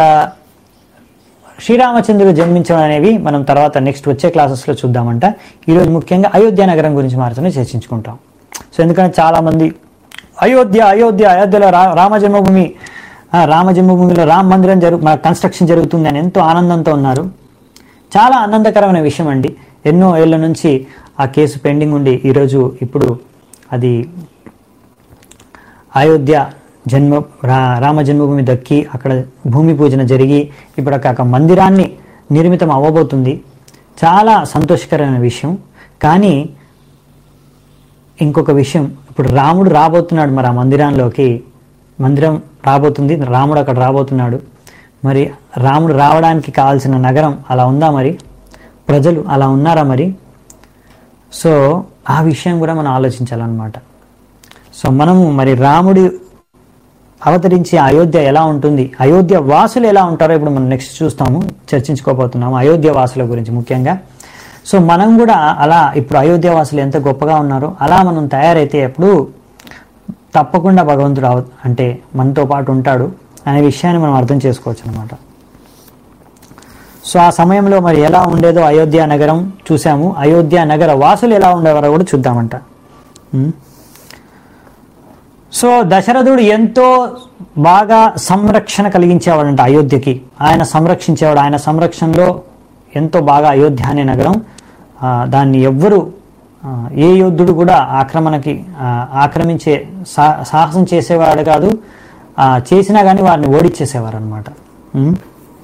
శ్రీరామచంద్రుడు జన్మించడం అనేవి మనం తర్వాత నెక్స్ట్ వచ్చే క్లాసెస్లో చూద్దామంట ఈరోజు ముఖ్యంగా అయోధ్య నగరం గురించి మాత్రమే చర్చించుకుంటాం సో ఎందుకంటే చాలామంది అయోధ్య అయోధ్య అయోధ్యలో రా రామ జన్మభూమి ఆ, రామ జన్మభూమిలో రామ మందిరం జరుగు మన కన్స్ట్రక్షన్ జరుగుతుంది అని ఎంతో ఆనందంతో ఉన్నారు చాలా ఆనందకరమైన విషయం అండి ఎన్నో ఏళ్ల నుంచి ఆ కేసు పెండింగ్ ఉండి ఈరోజు ఇప్పుడు అది అయోధ్య జన్మ రా రామ జన్మభూమి దక్కి అక్కడ భూమి పూజన జరిగి ఇప్పుడు అక్కడ ఒక మందిరాన్ని నిర్మితం అవ్వబోతుంది చాలా సంతోషకరమైన విషయం కానీ ఇంకొక విషయం ఇప్పుడు రాముడు రాబోతున్నాడు మరి ఆ మందిరంలోకి మందిరం రాబోతుంది రాముడు అక్కడ రాబోతున్నాడు మరి రాముడు రావడానికి కావాల్సిన నగరం అలా ఉందా మరి ప్రజలు అలా ఉన్నారా మరి సో ఆ విషయం కూడా మనం ఆలోచించాలన్నమాట సో మనము మరి రాముడి అవతరించి అయోధ్య ఎలా ఉంటుంది అయోధ్య వాసులు ఎలా ఉంటారో ఇప్పుడు మనం నెక్స్ట్ చూస్తాము చర్చించుకోబోతున్నాము అయోధ్య వాసుల గురించి ముఖ్యంగా సో మనం కూడా అలా ఇప్పుడు అయోధ్య వాసులు ఎంత గొప్పగా ఉన్నారో అలా మనం తయారైతే అప్పుడు తప్పకుండా భగవంతుడు అవ అంటే మనతో పాటు ఉంటాడు అనే విషయాన్ని మనం అర్థం చేసుకోవచ్చు అనమాట సో ఆ సమయంలో మరి ఎలా ఉండేదో అయోధ్య నగరం చూసాము అయోధ్య నగర వాసులు ఎలా ఉండేవారో కూడా చూద్దామంట ఉం? సో దశరథుడు ఎంతో బాగా సంరక్షణ కలిగించేవాడంట అయోధ్యకి ఆయన సంరక్షించేవాడు ఆయన సంరక్షణలో ఎంతో బాగా అయోధ్య అనే నగరం ఆ, దాన్ని ఎవ్వరు ఆ, ఏ యోధుడు కూడా ఆక్రమణకి ఆ, ఆక్రమించే సా- సాహసం చేసేవాడు కాదు ఆ, చేసినా కానీ వారిని ఓడిచ్చేసేవారు అనమాట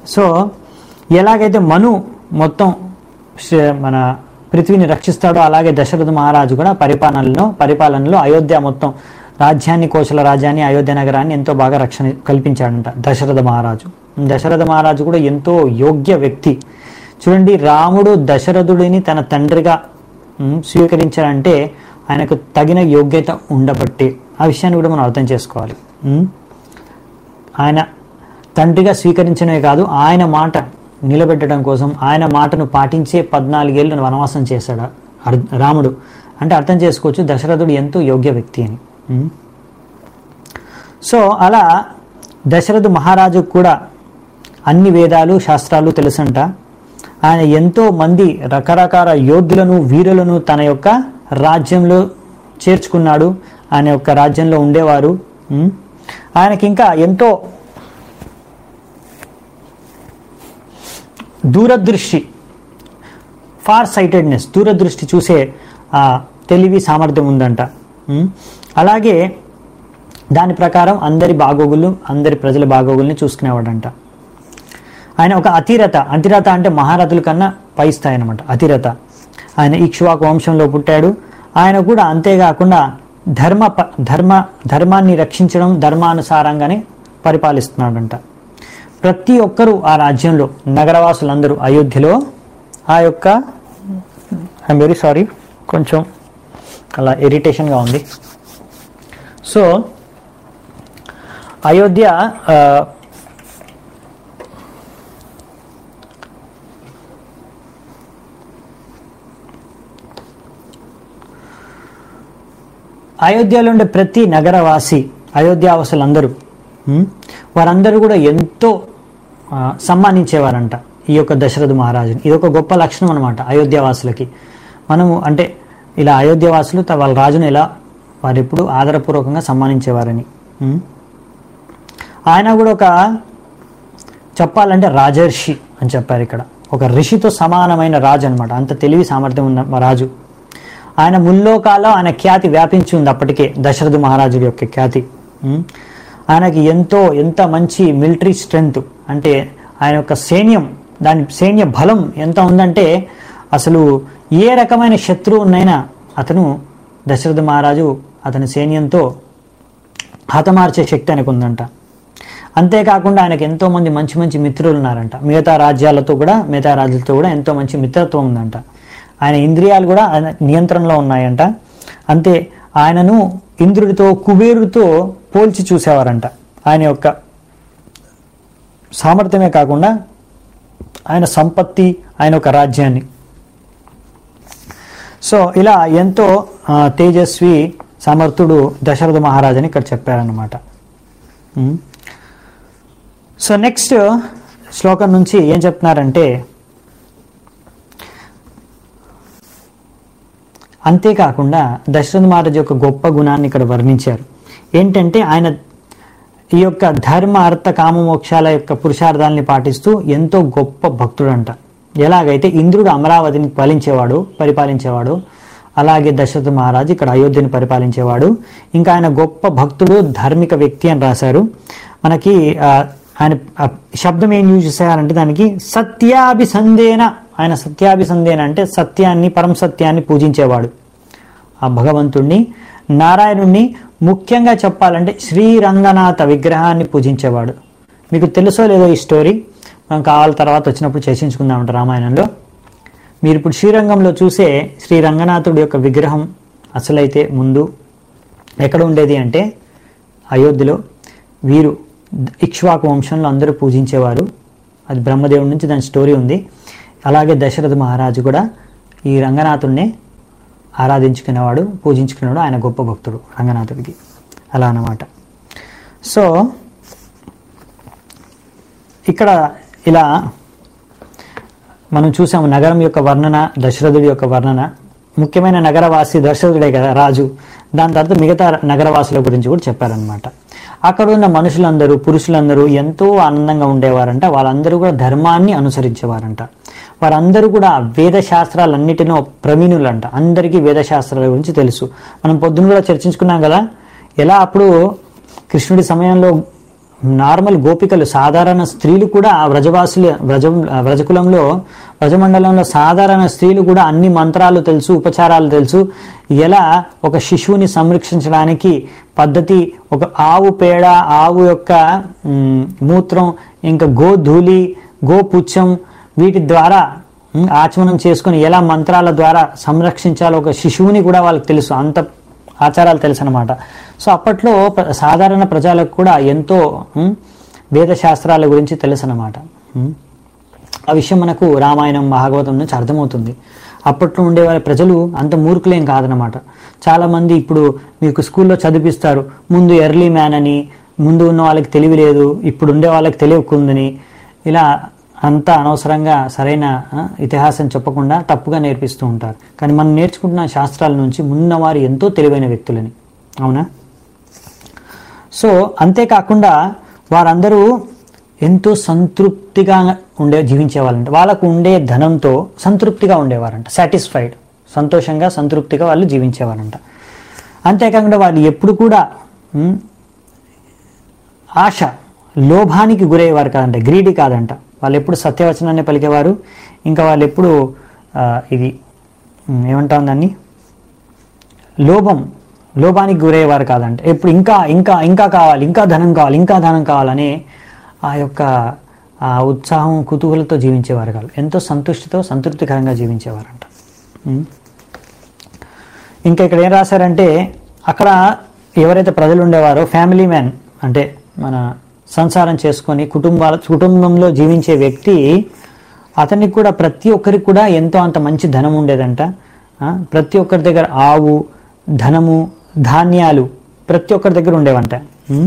సో ఎలాగైతే మను మొత్తం శ్ర- మన పృథ్వీని రక్షిస్తాడో అలాగే దశరథ మహారాజు కూడా పరిపాలనలో పరిపాలనలో అయోధ్య మొత్తం రాజ్యాన్ని కోశల రాజ్యాన్ని అయోధ్య నగరాన్ని ఎంతో బాగా రక్షణ కల్పించాడంట దశరథ మహారాజు దశరథ మహారాజు కూడా ఎంతో యోగ్య వ్యక్తి చూడండి రాముడు దశరథుడిని తన తండ్రిగా ఉమ్, స్వీకరించాడంటే ఆయనకు తగిన యోగ్యత ఉండబట్టి ఆ విషయాన్ని కూడా మనం అర్థం చేసుకోవాలి ఉమ్. ఆయన తండ్రిగా స్వీకరించడమే కాదు ఆయన మాట నిలబెట్టడం కోసం ఆయన మాటను పాటించే పద్నాలుగేళ్ళు వనవాసం చేశాడు అర్- రాముడు అంటే అర్థం చేసుకోవచ్చు దశరథుడు ఎంతో యోగ్య వ్యక్తి అని ఉమ్. సో అలా దశరథ మహారాజుకు కూడా అన్ని వేదాలు శాస్త్రాలు తెలుసంట ఆయన ఎంతో మంది రకరకాల యోధులను వీరులను తన యొక్క రాజ్యంలో చేర్చుకున్నాడు ఆయన యొక్క రాజ్యంలో ఉండేవారు ఉమ్. ఆయనకి ఇంకా ఎంతో దూరదృష్టి ఫార్ సైటెడ్నెస్ దూరదృష్టి చూసే ఆ తెలివి సామర్థ్యం ఉందంట ఉమ్. అలాగే దాని ప్రకారం అందరి బాగోగులు అందరి ప్రజల బాగోగుల్ని చూసుకునేవాడంట ఆయన ఒక అతిరథ అతిరథ అంటే మహారథుల కన్నా పై స్థాయి అనమాట అతిరథ ఆయన ఇక్ష్వాకు వంశంలో పుట్టాడు ఆయన కూడా అంతేకాకుండా ధర్మ ప- ధర్మ ధర్మాన్ని రక్షించడం ధర్మానుసారంగానే పరిపాలిస్తున్నాడంట ప్రతి ఒక్కరూ ఆ రాజ్యంలో నగరవాసులందరూ అయోధ్యలో ఆ యొక్క ఐఎమ్ వెరీ సారీ కొంచెం అలా ఇరిటేషన్గా ఉంది సో అయోధ్య ఆ, అయోధ్యలో ఉండే ప్రతి నగరవాసి అయోధ్యావాసులందరూ ఉమ్, వారందరూ కూడా ఎంతో ఆ, సన్మానించేవారంట ఈ యొక్క దశరథ మహారాజుని ఇది ఒక గొప్ప లక్షణం అనమాట అయోధ్యవాసులకి మనము అంటే ఇలా అయోధ్యవాసులు త- వాళ్ళ రాజును ఎలా వారు ఎప్పుడు ఆదరపూర్వకంగా సన్మానించేవారని ఉమ్. ఆయన కూడా ఒక చెప్పాలంటే రాజర్షి అని చెప్పారు ఇక్కడ ఒక ఋషితో సమానమైన రాజు అనమాట అంత తెలివి సామర్థ్యం ఉన్న మా రాజు ఆయన ముల్లోకాల్లో ఆయన ఖ్యాతి వ్యాపించి ఉంది అప్పటికే దశరథ మహారాజు యొక్క ఖ్యాతి ఉమ్. ఆయనకి ఎంతో ఎంత మంచి మిలిటరీ స్ట్రెంగ్త్ అంటే ఆయన యొక్క సైన్యం దాని సైన్య బలం ఎంత ఉందంటే అసలు ఏ రకమైన శత్రువునైనా అతను దశరథ మహారాజు అతని సైన్యంతో హతమార్చే శక్తి ఆయనకు ఉందంట అంతేకాకుండా ఆయనకు ఎంతో మంది మంచి మంచి మిత్రులు ఉన్నారంట మిగతా రాజ్యాలతో కూడా మిగతా రాజ్యాలతో కూడా ఎంతో మంచి మిత్రత్వం ఉందంట ఆయన ఇంద్రియాలు కూడా ఆయన నియంత్రణలో ఉన్నాయంట అంతే ఆయనను ఇంద్రుడితో కుబేరుడితో పోల్చి చూసేవారంట ఆయన యొక్క సామర్థ్యమే కాకుండా ఆయన సంపత్తి ఆయన ఒక రాజ్యాన్ని సో ఇలా ఎంతో ఆ, తేజస్వి సమర్థుడు దశరథ మహారాజని ఇక్కడ చెప్పారన్నమాట ఉమ్. సో నెక్స్ట్ శ్లోకం నుంచి ఏం చెప్తున్నారంటే అంతేకాకుండా దశరథ మహారాజు యొక్క గొప్ప గుణాన్ని ఇక్కడ వర్ణించారు ఏంటంటే ఆయన ఈ యొక్క ధర్మ అర్థ కామ మోక్షాల యొక్క పురుషార్థాలని పాటిస్తూ ఎంతో గొప్ప భక్తుడంట ఎలాగైతే ఇంద్రుడు అమరావతిని పాలించేవాడు పరిపాలించేవాడు అలాగే దశరథ మహారాజు ఇక్కడ అయోధ్యని పరిపాలించేవాడు ఇంకా ఆయన గొప్ప భక్తుడు ధార్మిక వ్యక్తి అని రాశారు మనకి ఆ, ఆయన ఆ శబ్దం ఏం యూజ్ చేశారంటే దానికి సత్యాభిసందేన ఆయన సత్యాభిసందేన అంటే సత్యాన్ని పరమ సత్యాన్ని పూజించేవాడు ఆ భగవంతుణ్ణి నారాయణుణ్ణి ముఖ్యంగా చెప్పాలంటే శ్రీరంగనాథ విగ్రహాన్ని పూజించేవాడు మీకు తెలుసో లేదో ఈ స్టోరీ మనం కావాలి తర్వాత వచ్చినప్పుడు చర్చించుకుందామంట రామాయణంలో మీరు ఇప్పుడు శ్రీరంగంలో చూసే శ్రీ రంగనాథుడి యొక్క విగ్రహం అసలైతే ముందు ఎక్కడ ఉండేది అంటే అయోధ్యలో వీరు ఇక్ష్వాకు వంశంలో అందరూ పూజించేవారు అది బ్రహ్మదేవుడి నుంచి దాని స్టోరీ ఉంది అలాగే దశరథ మహారాజు కూడా ఈ రంగనాథుడినే ఆరాధించుకునేవాడు పూజించుకునేవాడు ఆయన గొప్ప భక్తుడు రంగనాథుడికి అలా అన్నమాట సో ఇక్కడ ఇలా మనం చూసాము నగరం యొక్క వర్ణన దశరథుడి యొక్క వర్ణన ముఖ్యమైన నగరవాసి దశరథుడే కదా రాజు దాని తర్వాత మిగతా నగరవాసుల గురించి కూడా చెప్పారనమాట అక్కడ ఉన్న మనుషులందరూ పురుషులందరూ ఎంతో ఆనందంగా ఉండేవారంట వాళ్ళందరూ కూడా ధర్మాన్ని అనుసరించేవారంట వారందరూ కూడా వేద శాస్త్రాలన్నిటినో ప్రవీణులంట అందరికీ వేద శాస్త్రాల గురించి తెలుసు మనం పొద్దున కూడా చర్చించుకున్నాం కదా ఎలా అప్పుడు కృష్ణుడి సమయంలో నార్మల్ గోపికలు సాధారణ స్త్రీలు కూడా ఆ వ్రజవాసులు వ్రజ వ్రజకులంలో వ్రజమండలంలో సాధారణ స్త్రీలు కూడా అన్ని మంత్రాలు తెలుసు ఉపచారాలు తెలుసు ఎలా ఒక శిశువుని సంరక్షించడానికి పద్ధతి ఒక ఆవు పేడ ఆవు యొక్క మ్, మూత్రం ఇంకా గోధూళి గోపుచ్చం వీటి ద్వారా మ్, ఆచమనం చేసుకొని ఎలా మంత్రాల ద్వారా సంరక్షించాలో ఒక శిశువుని కూడా వాళ్ళకి తెలుసు అంత ఆచారాలు తెలుసు అనమాట సో అప్పట్లో ప్ర- సాధారణ ప్రజలకు కూడా ఎంతో మ్, వేద శాస్త్రాల గురించి తెలుసు అనమాట ఆ విషయం మనకు రామాయణం భాగవతం నుంచి అర్థమవుతుంది అప్పట్లో ఉండే వాళ్ళ ప్రజలు అంత మూర్ఖులేం కాదనమాట చాలా మంది ఇప్పుడు మీకు స్కూల్లో చదివిస్తారు ముందు ఎర్లీ మ్యాన్ అని ముందు ఉన్న వాళ్ళకి తెలివి లేదు ఇప్పుడు ఉండే వాళ్ళకి తెలియకుందని ఇలా అంతా అనవసరంగా సరైన ఆ, ఇతిహాసం చెప్పకుండా తప్పుగా నేర్పిస్తూ ఉంటారు కానీ మనం నేర్చుకుంటున్న శాస్త్రాల నుంచి ముందున్నవారు ఎంతో తెలివైన వ్యక్తులని అవునా సో అంతేకాకుండా వారందరూ ఎంతో సంతృప్తిగా ఉండే జీవించేవాళ్ళంట వాళ్ళకు ఉండే ధనంతో సంతృప్తిగా ఉండేవారంట సాటిస్ఫైడ్ సంతోషంగా సంతృప్తిగా వాళ్ళు జీవించేవారంట అంతేకాకుండా వాళ్ళు ఎప్పుడు కూడా ఉమ్, ఆశ లోభానికి గురయ్యేవారు కాదంట గ్రీడీ కాదంట వాళ్ళు ఎప్పుడు సత్యవచనాన్ని పలికేవారు ఇంకా వాళ్ళు ఎప్పుడు ఆ, ఇది ఉమ్, ఏమంటాం దాన్ని లోభం లోభానికి గురయ్యేవారు కాదంట ఎప్పుడు ఇంకా ఇంకా ఇంకా కావాలి ఇంకా ధనం కావాలి ఇంకా ధనం కావాలని ఆ యొక్క ఆ ఉత్సాహం కుతూహలతో జీవించేవారు కాదు ఎంతో సంతుష్టితో సంతృప్తికరంగా జీవించేవారంట ఉమ్. ఇంకా ఇక్కడ ఏం రాశారంటే అక్కడ ఎవరైతే ప్రజలు ఉండేవారో ఫ్యామిలీ మ్యాన్ అంటే మన సంసారం చేసుకొని కుటుంబాల కుటుంబంలో జీవించే వ్యక్తి అతనికి కూడా ప్రతి ఒక్కరికి కూడా ఎంతో అంత మంచి ధనం ఉండేదంట ఆ, ప్రతి ఒక్కరి దగ్గర ఆవు ధనము ధాన్యాలు ప్రతి ఒక్కరి దగ్గర ఉండేవంట ఉమ్.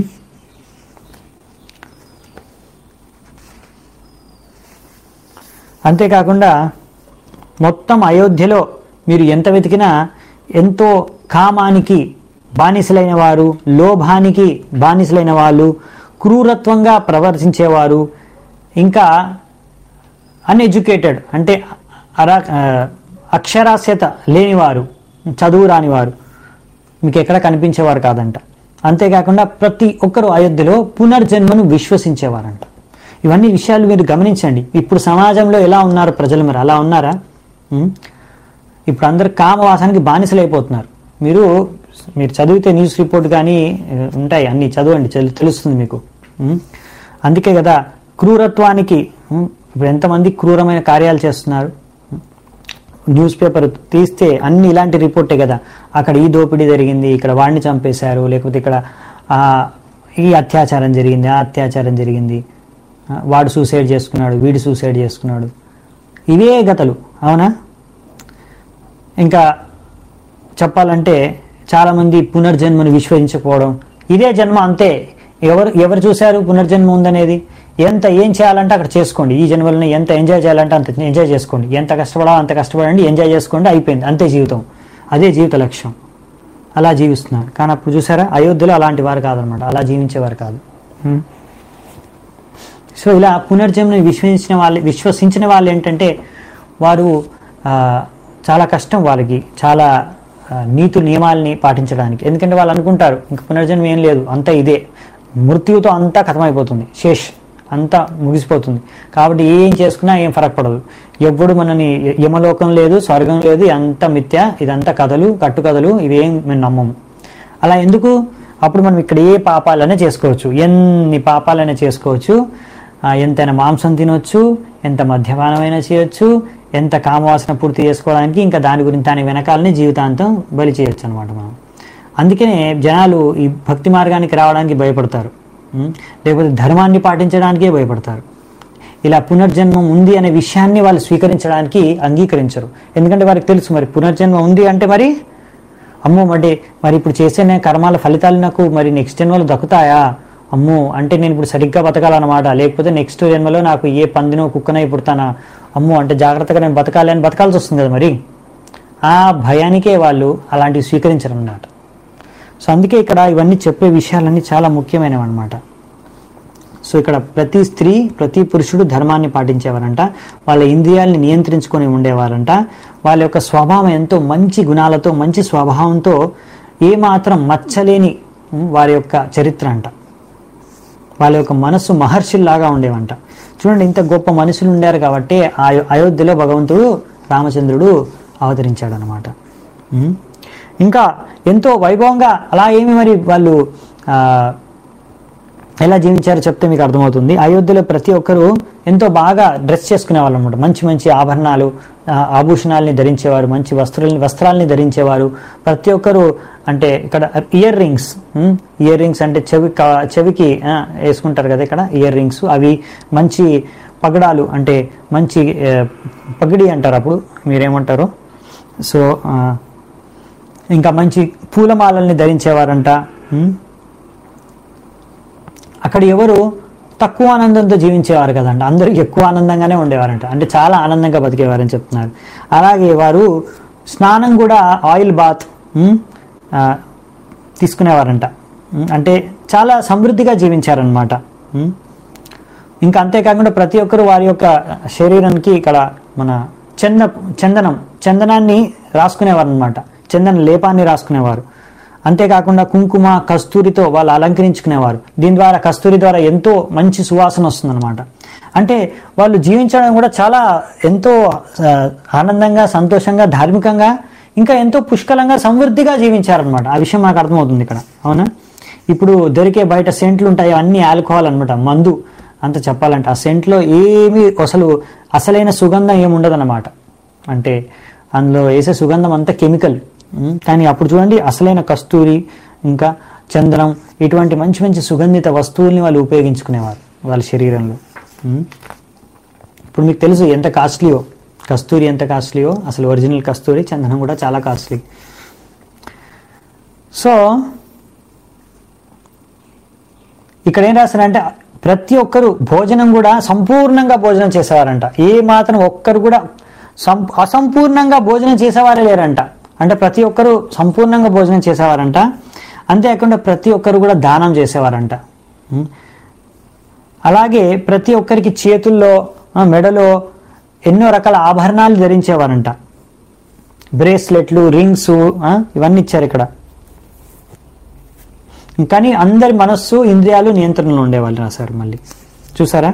అంతేకాకుండా మొత్తం అయోధ్యలో మీరు ఎంత వెతికినా ఎంతో కామానికి బానిసలైన వారు లోభానికి బానిసలైన వాళ్ళు క్రూరత్వంగా ప్రవర్తించేవారు ఇంకా అన్ఎడ్యుకేటెడ్ అంటే అరా ఆ, అక్షరాస్యత లేనివారు చదువు రానివారు మీకు ఎక్కడ కనిపించేవారు కాదంట అంతేకాకుండా ప్రతి ఒక్కరు అయోధ్యలో పునర్జన్మను విశ్వసించేవారంట ఇవన్నీ విషయాలు మీరు గమనించండి ఇప్పుడు సమాజంలో ఎలా ఉన్నారు ప్రజలు మరి అలా ఉన్నారా ఉం? ఇప్పుడు అందరు కామవాసానికి బానిసలైపోతున్నారు మీరు మీరు చదివితే న్యూస్ రిపోర్ట్ కానీ ఆ, ఉంటాయి అన్ని చదవండి తెలు- తెలుస్తుంది మీకు ఉం? అందుకే కదా క్రూరత్వానికి ఉం, ఇప్పుడు ఎంతమంది క్రూరమైన కార్యాలు చేస్తున్నారు న్యూస్ పేపర్ తీస్తే అన్ని ఇలాంటి రిపోర్టే కదా అక్కడ ఈ దోపిడీ జరిగింది ఇక్కడ వాడిని చంపేశారు లేకపోతే ఇక్కడ ఆ, ఈ అత్యాచారం జరిగింది ఆ అత్యాచారం జరిగింది ఆ, వాడు సూసైడ్ చేసుకున్నాడు వీడు సూసైడ్ చేసుకున్నాడు ఇవే గతలు అవునా ఇంకా చెప్పాలంటే చాలామంది పునర్జన్మను విశ్వసించకపోవడం ఇదే జన్మ అంతే ఎవరు ఎవరు చూశారు పునర్జన్మ ఉందనేది ఎంత ఏం చేయాలంటే అక్కడ చేసుకోండి ఈ జన్మలని ఎంత ఎంజాయ్ చేయాలంటే అంత ఎంజాయ్ చేసుకోండి ఎంత కష్టపడాలో అంత కష్టపడండి ఎంజాయ్ చేసుకోండి అయిపోయింది అంతే జీవితం అదే జీవిత లక్ష్యం అలా జీవిస్తున్నారు కానీ అప్పుడు చూసారా అయోధ్యలో అలాంటి వారు కాదనమాట అలా జీవించేవారు కాదు హ్మ్. సో ఇలా పునర్జన్మని విశ్వసించిన వాళ్ళు విశ్వసించిన వాళ్ళు ఏంటంటే వారు ఆ, చాలా కష్టం వాళ్ళకి చాలా ఆ, నీతు నియమాల్ని పాటించడానికి ఎందుకంటే వాళ్ళు అనుకుంటారు ఇంక పునర్జన్మ ఏం లేదు అంతా ఇదే మృత్యువుతో అంతా ఖతమైపోతుంది శేష్ అంతా ముగిసిపోతుంది కాబట్టి ఏం చేసుకున్నా ఏం ఫరక్ పడదు ఎప్పుడు మనని యమలోకం లేదు స్వర్గం లేదు అంత మిథ్య ఇదంతా కథలు కట్టుకథలు ఇవేం మేము నమ్మము అలా ఎందుకు అప్పుడు మనం ఇక్కడ ఏ పాపాలైనా చేసుకోవచ్చు ఎన్ని పాపాలైనా చేసుకోవచ్చు ఆ, ఎంతైనా మాంసం తినొచ్చు ఎంత మద్యపానమైనా చేయొచ్చు ఎంత కామవాసన పూర్తి చేసుకోవడానికి ఇంకా దాని గురించి దాని వెనకాలని జీవితాంతం బలి చేయొచ్చు అనమాట మనం అందుకనే జనాలు ఈ భక్తి మార్గానికి రావడానికి భయపడతారు ఉం? లేకపోతే ధర్మాన్ని పాటించడానికే భయపడతారు ఇలా పునర్జన్మం ఉంది అనే విషయాన్ని వాళ్ళు స్వీకరించడానికి అంగీకరించరు ఎందుకంటే వారికి తెలుసు మరి పునర్జన్మ ఉంది అంటే మరి అమ్మో మరి మరి ఇప్పుడు చేసే నేను కర్మాల ఫలితాలు నాకు మరి నెక్స్ట్ జన్మలో దక్కుతాయా అమ్మో అంటే నేను ఇప్పుడు సరిగ్గా బతకాలన్నమాట లేకపోతే నెక్స్ట్ జన్మలో నాకు ఏ పందినో కుక్కనో పుడతానా అమ్మో అంటే జాగ్రత్తగా నేను బతకాలి అని బతకాల్సి వస్తుంది కదా మరి ఆ భయానికే వాళ్ళు అలాంటివి స్వీకరించరు అన్నమాట సో అందుకే ఇక్కడ ఇవన్నీ చెప్పే విషయాలన్నీ చాలా ముఖ్యమైనవి అనమాట సో ఇక్కడ ప్రతి స్త్రీ ప్రతి పురుషుడు ధర్మాన్ని పాటించేవారంట వాళ్ళ ఇంద్రియాల్ని నియంత్రించుకొని ఉండేవారంట వాళ్ళ యొక్క స్వభావం ఎంతో మంచి గుణాలతో మంచి స్వభావంతో ఏమాత్రం మచ్చలేని ఉమ్, వారి యొక్క చరిత్ర అంట వాళ్ళ యొక్క మనస్సు మహర్షుల్లాగా ఉండేవంట చూడండి ఇంత గొప్ప మనుషులు ఉండారు కాబట్టి ఆ అయోధ్యలో భగవంతుడు రామచంద్రుడు అవతరించాడు అనమాట ఇంకా ఎంతో వైభవంగా అలా ఏమి మరి వాళ్ళు ఆ, ఎలా జీవించారో చెప్తే మీకు అర్థమవుతుంది అయోధ్యలో ప్రతి ఒక్కరూ ఎంతో బాగా డ్రెస్ చేసుకునేవాళ్ళు అనమాట మంచి మంచి ఆభరణాలు ఆ, ఆభూషణాలని ధరించేవారు మంచి వస్త్రాలని వస్త్రాలని ధరించేవారు ప్రతి ఒక్కరు అంటే ఇక్కడ ఇయర్ రింగ్స్ ఇయర్ రింగ్స్ అంటే చెవి కా- చెవికి ఆ, వేసుకుంటారు కదా ఇక్కడ ఇయర్ రింగ్స్ అవి మంచి పగడాలు అంటే మంచి ఆ, పగిడి అంటారు అప్పుడు మీరేమంటారు సో ఆ, ఇంకా మంచి పూలమాలల్ని ధరించేవారంట ఉమ్. అక్కడ ఎవరు తక్కువ ఆనందంతో జీవించేవారు కదంట అందరూ ఎక్కువ ఆనందంగానే ఉండేవారంట అంటే చాలా ఆనందంగా బతికేవారని చెప్తున్నారు అలాగే వారు స్నానం కూడా ఆయిల్ బాత్ ఉమ్, ఆ, తీసుకునేవారంట ఉమ్, అంటే చాలా సమృద్ధిగా జీవించారనమాట ఉమ్. ఇంకా అంతేకాకుండా ప్రతి ఒక్కరు వారి యొక్క శరీరానికి ఇక్కడ మన చంద చందనం చందనాన్ని రాసుకునేవారు అనమాట చందన లేపాన్ని రాసుకునేవారు అంతేకాకుండా కుంకుమ కస్తూరితో వాళ్ళు అలంకరించుకునేవారు దీని ద్వారా కస్తూరి ద్వారా ఎంతో మంచి సువాసన వస్తుందన్నమాట అంటే వాళ్ళు జీవించడం కూడా చాలా ఎంతో ఆ, ఆనందంగా సంతోషంగా ధార్మికంగా ఇంకా ఎంతో పుష్కలంగా సమృద్ధిగా జీవించారనమాట ఆ విషయం నాకు అర్థమవుతుంది ఇక్కడ అవునా ఇప్పుడు దొరికే బయట సెంట్లు ఉంటాయి అన్ని ఆల్కహాల్ అనమాట మందు అంత చెప్పాలంటే ఆ సెంట్లో ఏమి అసలు అసలైన సుగంధం ఏమి ఉండదన్నమాట అంటే అందులో వేసే సుగంధం అంతా కెమికల్ ఉమ్, కానీ అప్పుడు చూడండి అసలైన కస్తూరి ఇంకా చందనం ఇటువంటి మంచి మంచి సుగంధిత వస్తువుల్ని వాళ్ళు ఉపయోగించుకునేవారు వాళ్ళ శరీరంలో ఉమ్. ఇప్పుడు మీకు తెలుసు ఎంత కాస్ట్లీయో కస్తూరి ఎంత కాస్ట్లీయో అసలు ఒరిజినల్ కస్తూరి చందనం కూడా చాలా కాస్ట్లీ సో ఇక్కడ ఏం రాశారంటే ప్రతి ఒక్కరు భోజనం కూడా సంపూర్ణంగా భోజనం చేసేవారంట ఏ మాత్రం ఒక్కరు కూడా సం అసంపూర్ణంగా భోజనం చేసేవారే లేరంట అంటే ప్రతి ఒక్కరు సంపూర్ణంగా భోజనం చేసేవారంట అంతేకాకుండా ప్రతి ఒక్కరు కూడా దానం చేసేవారంట ఉం? అలాగే ప్రతి ఒక్కరికి చేతుల్లో ఆ, మెడలో ఎన్నో రకాల ఆభరణాలు ధరించేవారంట బ్రేస్లెట్లు రింగ్స్ ఇవన్నీ ఇచ్చారు ఇక్కడ కానీ అందరి మనస్సు ఇంద్రియాలు నియంత్రణలో ఉండేవాళ్ళు రాశారు మళ్ళీ చూసారా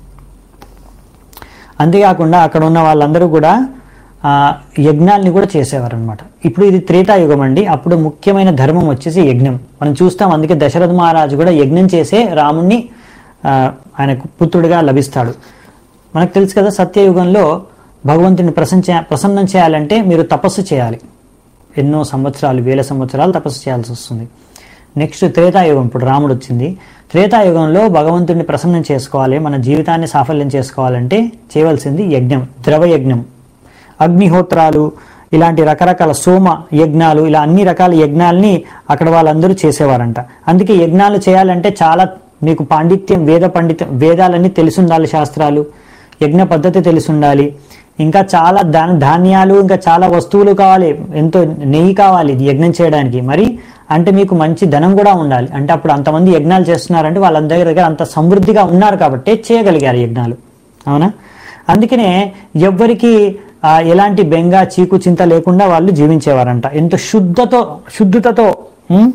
అంతేకాకుండా అక్కడ ఉన్న వాళ్ళందరూ కూడా ఆ, యజ్ఞాల్ని కూడా చేసేవారు అనమాట ఇప్పుడు ఇది త్రేతాయుగం అండి అప్పుడు ముఖ్యమైన ధర్మం వచ్చేసి యజ్ఞం మనం చూస్తాం అందుకే దశరథ మహారాజు కూడా యజ్ఞం చేసే రాముణ్ణి ఆ, ఆయనకు పుత్రుడిగా లభిస్తాడు మనకు తెలుసు కదా సత్యయుగంలో భగవంతుని ప్రసన్న ప్రసన్నం చేయాలంటే మీరు తపస్సు చేయాలి ఎన్నో సంవత్సరాలు వేల సంవత్సరాలు తపస్సు చేయాల్సి వస్తుంది నెక్స్ట్ త్రేతాయుగం ఇప్పుడు రాముడు వచ్చింది త్రేతాయుగంలో భగవంతుడిని ప్రసన్నం చేసుకోవాలి మన జీవితాన్ని సాఫల్యం చేసుకోవాలంటే చేయవలసింది యజ్ఞం ద్రవ యజ్ఞం అగ్నిహోత్రాలు ఇలాంటి రకరకాల సోమ యజ్ఞాలు ఇలా అన్ని రకాల యజ్ఞాలని అక్కడ వాళ్ళందరూ చేసేవారంట అందుకే యజ్ఞాలు చేయాలంటే చాలా మీకు పాండిత్యం వేద పండితం వేదాలన్నీ తెలిసి ఉండాలి శాస్త్రాలు యజ్ఞ పద్ధతి తెలిసి ఉండాలి ఇంకా చాలా ధాన ధాన్యాలు ఇంకా చాలా వస్తువులు కావాలి ఎంతో నెయ్యి కావాలి ఇది యజ్ఞం చేయడానికి మరి అంటే మీకు మంచి ధనం కూడా ఉండాలి అంటే అప్పుడు అంతమంది యజ్ఞాలు చేస్తున్నారంటే వాళ్ళందరి దగ్గర అంత సమృద్ధిగా ఉన్నారు కాబట్టి చేయగలిగారు యజ్ఞాలు అవునా అందుకనే ఎవ్వరికి ఆ, ఎలాంటి బెంగ చీకు చింత లేకుండా వాళ్ళు జీవించేవారంట ఎంతో శుద్ధతో శుద్ధతతో ఉం?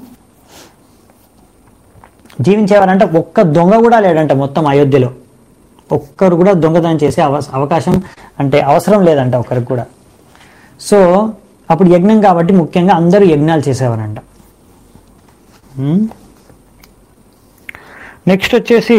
జీవించేవారంట ఒక్క దొంగ కూడా లేడంట మొత్తం అయోధ్యలో ఒక్కరు కూడా దొంగతనం చేసే అవ అవకాశం అంటే అవసరం లేదంట ఒకరికి కూడా సో అప్పుడు యజ్ఞం కాబట్టి ముఖ్యంగా అందరూ యజ్ఞాలు చేసేవారంట నెక్స్ట్ వచ్చేసి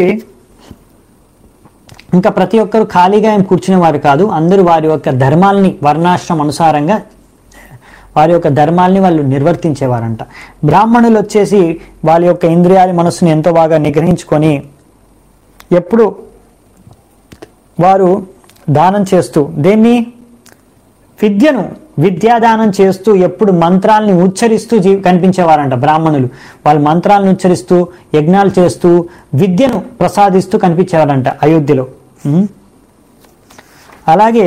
ఇంకా ప్రతి ఒక్కరు ఖాళీగా ఏం కూర్చునేవారు కాదు అందరూ వారి యొక్క ధర్మాల్ని వర్ణాశ్రమం అనుసారంగా వారి యొక్క ధర్మాల్ని వాళ్ళు నిర్వర్తించేవారంట బ్రాహ్మణులు వచ్చేసి వాళ్ళ యొక్క ఇంద్రియాల మనస్సుని ఎంతో బాగా నిగ్రహించుకొని ఎప్పుడు వారు దానం చేస్తూ దేన్ని విద్యను విద్యాదానం చేస్తూ ఎప్పుడు మంత్రాల్ని ఉచ్చరిస్తూ జీ కనిపించేవారంట బ్రాహ్మణులు వాళ్ళు మంత్రాలను ఉచ్చరిస్తూ యజ్ఞాలు చేస్తూ విద్యను ప్రసాదిస్తూ కనిపించేవారంట అయోధ్యలో ఉం? అలాగే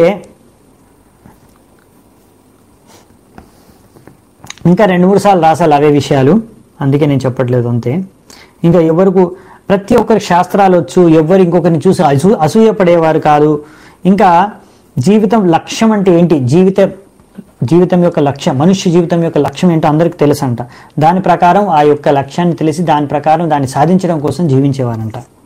ఇంకా రెండు మూడు సార్లు రాసాలి అవే విషయాలు అందుకే నేను చెప్పట్లేదు అంతే ఇంకా ఎవరికి ప్రతి ఒక్కరి శాస్త్రాలు వచ్చు ఎవరు ఇంకొకరిని చూసి అసూ అసూయపడేవారు కాదు ఇంకా జీవితం లక్ష్యం అంటే ఏంటి జీవిత జీవితం యొక్క లక్ష్యం మనుష్య జీవితం యొక్క లక్ష్యం ఏంటో అందరికీ తెలుసంట దాని ప్రకారం ఆ యొక్క లక్ష్యాన్ని తెలిసి దాని ప్రకారం దాన్ని సాధించడం కోసం జీవించేవారంట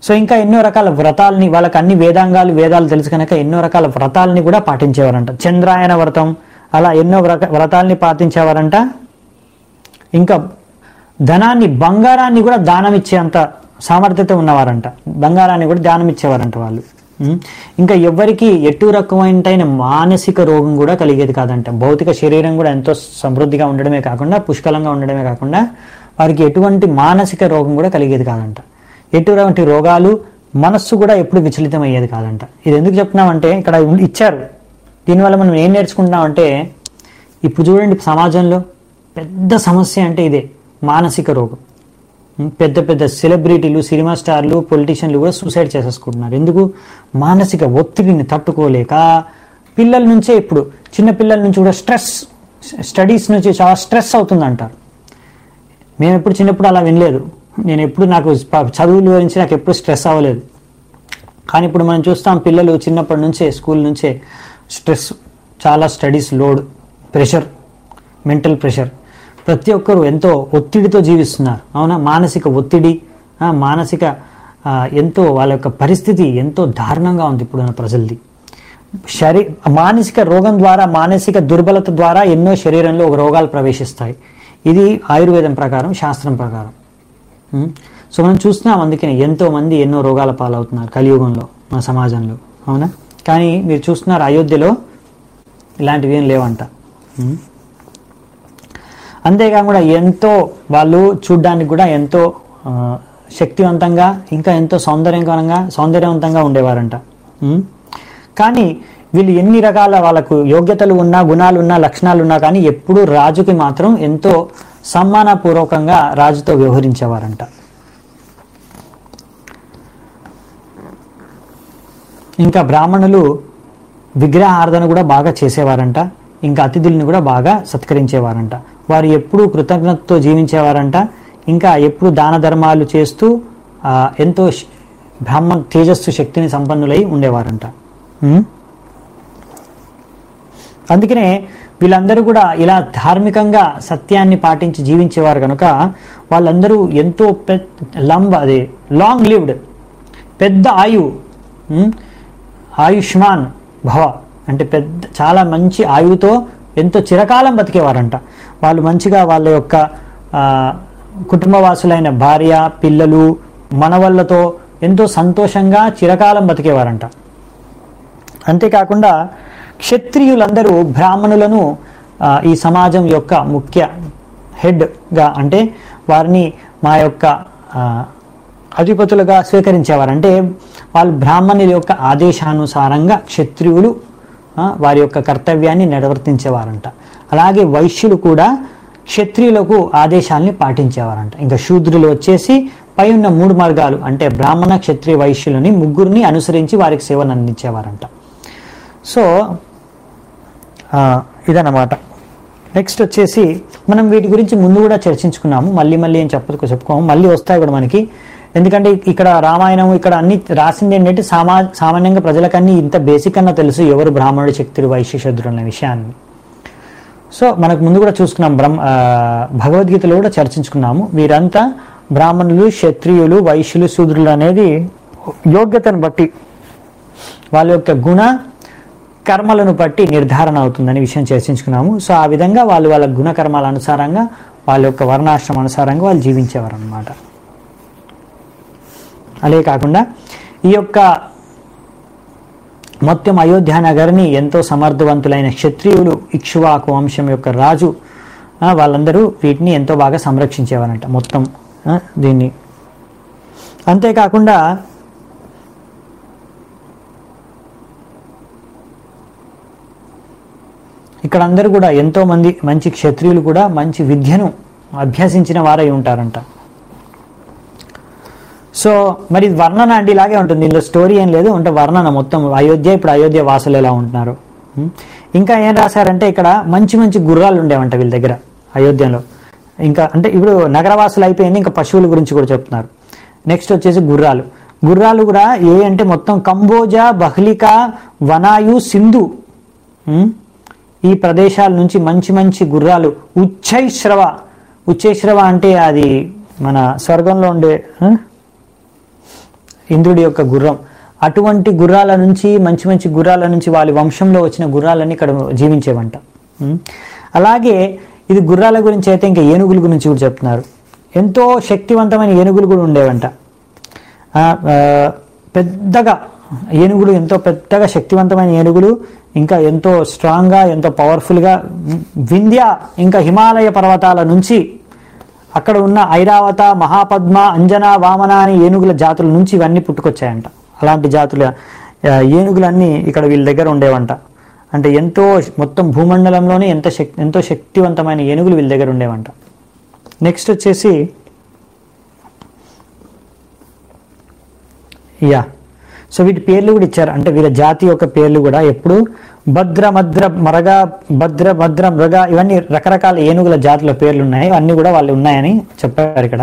సో ఇంకా ఎన్నో రకాల వ్రతాలని వాళ్ళకి అన్ని వేదాంగాలు వేదాలు తెలుసు కనుక ఎన్నో రకాల వ్రతాలని కూడా పాటించేవారంట చంద్రాయన వ్రతం అలా ఎన్నో వ్రత- వ్రతాల్ని పాటించేవారంట ఇంకా ధనాన్ని బంగారాన్ని కూడా దానం ఇచ్చేంత సామర్థ్యత ఉన్నవారంట బంగారాన్ని కూడా దానం ఇచ్చేవారంట వాళ్ళు ఉం? ఇంకా ఎవ్వరికి ఎటు రకమైన మానసిక రోగం కూడా కలిగేది కాదంట భౌతిక శరీరం కూడా ఎంతో సమృద్ధిగా ఉండడమే కాకుండా పుష్కలంగా ఉండడమే కాకుండా వారికి ఎటువంటి మానసిక రోగం కూడా కలిగేది కాదంట ఎటువంటి రోగాలు మనస్సు కూడా ఎప్పుడు విచలితం అయ్యేది కాదంట ఇది ఎందుకు చెప్తున్నామంటే ఇక్కడ ఉం- ఇచ్చారు దీనివల్ల మనం ఏం నేర్చుకుంటున్నామంటే ఇప్పుడు చూడండి సమాజంలో పెద్ద సమస్య అంటే ఇదే మానసిక రోగం ఉం, పెద్ద పెద్ద సెలబ్రిటీలు సినిమా స్టార్లు పొలిటీషియన్లు కూడా సూసైడ్ చేసేసుకుంటున్నారు ఎందుకు మానసిక ఒత్తిడిని తట్టుకోలేక పిల్లల నుంచే ఇప్పుడు చిన్న పిల్లల నుంచి కూడా స్ట్రెస్ స్టడీస్ నుంచి చాలా స్ట్రెస్ అవుతుందంటారు మేము ఎప్పుడు చిన్నప్పుడు అలా వినలేదు నేను ఎప్పుడు నాకు ప- చదువుల గురించి నాకు ఎప్పుడు స్ట్రెస్ అవ్వలేదు కానీ ఇప్పుడు మనం చూస్తాం పిల్లలు చిన్నప్పటి నుంచే స్కూల్ నుంచే స్ట్రెస్ చాలా studies load pressure mental pressure ప్రతి ఒక్కరు ఎంతో ఒత్తిడితో జీవిస్తున్నారు అవునా మానసిక ఒత్తిడి ఆ, మానసిక ఆ, ఎంతో వాళ్ళ యొక్క పరిస్థితి ఎంతో దారుణంగా ఉంది ఇప్పుడున్న ప్రజలది శరీ మానసిక రోగం ద్వారా మానసిక దుర్బలత ద్వారా ఎన్నో శరీరంలో ఒక రోగాలు ప్రవేశిస్తాయి ఇది ఆయుర్వేదం ప్రకారం శాస్త్రం ప్రకారం ఉం? సో మనం చూస్తున్నాం అందుకని ఎంతో మంది ఎన్నో రోగాల పాలవుతున్నారు కలియుగంలో మన సమాజంలో అవునా కానీ మీరు చూస్తున్నారు అయోధ్యలో ఇలాంటివి ఏం లేవంట ఉం? అంతేకాకుండా ఎంతో వాళ్ళు చూడ్డానికి కూడా ఎంతో ఆ, శక్తివంతంగా ఇంకా ఎంతో సౌందర్యకరంగా సౌందర్యవంతంగా ఉండేవారంట ఉం? కానీ వీళ్ళు ఎన్ని రకాల వాళ్ళకు యోగ్యతలు ఉన్నా గుణాలు ఉన్నా లక్షణాలు ఉన్నా కానీ ఎప్పుడూ రాజుకి మాత్రం ఎంతో సమ్మానపూర్వకంగా రాజుతో వ్యవహరించేవారంట ఇంకా బ్రాహ్మణులు విగ్రహార్థన కూడా బాగా చేసేవారంట ఇంకా అతిథుల్ని కూడా బాగా సత్కరించేవారంట వారు ఎప్పుడూ కృతజ్ఞతతో జీవించేవారంట ఇంకా ఎప్పుడు దాన ధర్మాలు చేస్తూ ఆ, ఎంతో శ- బ్రాహ్మణ తేజస్సు శక్తిని సంపన్నులై ఉండేవారంట ఉం? అందుకనే వీళ్ళందరూ కూడా ఇలా ధార్మికంగా సత్యాన్ని పాటించి జీవించేవారు కనుక వాళ్ళందరూ ఎంతో పెద్ద లంబ అదే లాంగ్ లివ్డ్ పెద్ద ఆయువు ఉం? ఆయుష్మాన్ భవ అంటే పెద్ద చాలా మంచి ఆయువుతో ఎంతో చిరకాలం బతికేవారంట వాళ్ళు మంచిగా వాళ్ళ యొక్క ఆ, కుటుంబవాసులైన భార్య పిల్లలు మనవళ్ళతో ఎంతో సంతోషంగా చిరకాలం బతికేవారంట అంతేకాకుండా క్షత్రియులందరూ బ్రాహ్మణులను ఆ, ఈ సమాజం యొక్క ముఖ్య హెడ్గా అంటే వారిని మా యొక్క ఆ, అధిపతులుగా స్వీకరించేవారు అంటే వాళ్ళు బ్రాహ్మణుల యొక్క ఆదేశానుసారంగా క్షత్రియులు ఆ, వారి యొక్క కర్తవ్యాన్ని నిర్వర్తించేవారంట అలాగే వైశ్యులు కూడా క్షత్రియులకు ఆదేశాల్ని పాటించేవారంట ఇంకా శూద్రులు వచ్చేసి పై ఉన్న మూడు మార్గాలు అంటే బ్రాహ్మణ క్షత్రియ వైశ్యులని ముగ్గురిని అనుసరించి వారికి సేవను అందించేవారంట సో ఆ, ఇదన్నమాట నెక్స్ట్ వచ్చేసి మనం వీటి గురించి ముందు కూడా చర్చించుకున్నాము మళ్ళీ మళ్ళీ ఏం చెప్పదు చెప్పుకోము మళ్ళీ వస్తాయి కూడా మనకి ఎందుకంటే ఇక్కడ రామాయణం ఇక్కడ అన్ని రాసింది ఏంటంటే సామా సామాన్యంగా ప్రజలకన్నీ ఇంత బేసిక్ అన్న తెలుసు ఎవరు బ్రాహ్మణుడు శక్తుడు వైశ్య శూద్రుడు అనే విషయాన్ని సో మనకు ముందు కూడా చూసుకున్నాం బ్రహ్మ ఆ, భగవద్గీతలో కూడా చర్చించుకున్నాము వీరంతా బ్రాహ్మణులు క్షత్రియులు వైశ్యులు శూద్రులు అనేది యోగ్యతను బట్టి వాళ్ళ యొక్క గుణ కర్మలను బట్టి నిర్ధారణ అవుతుందని విషయం చర్చించుకున్నాము సో ఆ విధంగా వాళ్ళు వాళ్ళ గుణ కర్మల అనుసారంగా వాళ్ళ యొక్క వర్ణాశ్రమం అనుసారంగా వాళ్ళు జీవించేవారు అనమాట అదే కాకుండా ఈ యొక్క మొత్తం అయోధ్య నగర్ని ఎంతో సమర్థవంతులైన క్షత్రియులు ఇక్ష్వాకు వంశం యొక్క రాజు ఆ, వాళ్ళందరూ వీటిని ఎంతో బాగా సంరక్షించేవారంట మొత్తం ఆ, దీన్ని అంతేకాకుండా ఇక్కడ అందరూ కూడా ఎంతో మంది మంచి క్షత్రియులు కూడా మంచి విద్యను అభ్యసించిన వారై ఉంటారంట సో మరి ఇది వర్ణన అంటే ఇలాగే ఉంటుంది ఇందులో స్టోరీ ఏం లేదు అంటే వర్ణన మొత్తం అయోధ్య ఇప్పుడు అయోధ్య వాసులు ఎలా ఉంటున్నారు ఉం? ఇంకా ఏం రాశారంటే ఇక్కడ మంచి మంచి గుర్రాలు ఉండేవంట వీళ్ళ దగ్గర అయోధ్యలో ఇంకా అంటే ఇప్పుడు నగరవాసులు అయిపోయింది ఇంకా పశువుల గురించి కూడా చెప్తున్నారు నెక్స్ట్ వచ్చేసి గుర్రాలు గుర్రాలు కూడా ఏ అంటే మొత్తం కంబోజా బహ్లిక వనాయు సింధు ఉం? ఈ ప్రదేశాల నుంచి మంచి మంచి గుర్రాలు ఉచ్చైశ్రవ ఉచ్చైశ్రవ అంటే అది మన స్వర్గంలో ఉండే ఆ? ఇంద్రుడి యొక్క గుర్రం అటువంటి గుర్రాల నుంచి మంచి మంచి గుర్రాల నుంచి వాళ్ళ వంశంలో వచ్చిన గుర్రాలన్నీ ఇక్కడ జీవించేవంట ఉం? అలాగే ఇది గుర్రాల గురించి అయితే ఇంకా ఏనుగుల గురించి కూడా చెప్తున్నారు ఎంతో శక్తివంతమైన ఏనుగులు కూడా ఉండేవంట ఆ, ఆ, పెద్దగా ఏనుగులు ఎంతో పెద్దగా శక్తివంతమైన ఏనుగులు ఇంకా ఎంతో స్ట్రాంగ్గా ఎంతో పవర్ఫుల్గా వింధ్య ఇంకా హిమాలయ పర్వతాల నుంచి అక్కడ ఉన్న ఐరావత మహాపద్మ అంజన వామన అనే ఏనుగుల జాతుల నుంచి ఇవన్నీ పుట్టుకొచ్చాయంట అలాంటి జాతుల ఆ, ఏనుగులన్నీ ఇక్కడ వీళ్ళ దగ్గర ఉండేవంట అంటే ఎంతో మొత్తం భూమండలంలోనే ఎంత శక్తి ఎంతో శక్తివంతమైన ఏనుగులు వీళ్ళ దగ్గర ఉండేవంట నెక్స్ట్ వచ్చేసి యా సో వీటి పేర్లు కూడా ఇచ్చారు అంటే వీళ్ళ జాతి యొక్క పేర్లు కూడా ఎప్పుడు భద్ర మద్ర మరగ భద్ర భద్ర మృగ ఇవన్నీ రకరకాల ఏనుగుల జాతుల పేర్లు ఉన్నాయి అన్నీ కూడా వాళ్ళు ఉన్నాయని చెప్పారు ఇక్కడ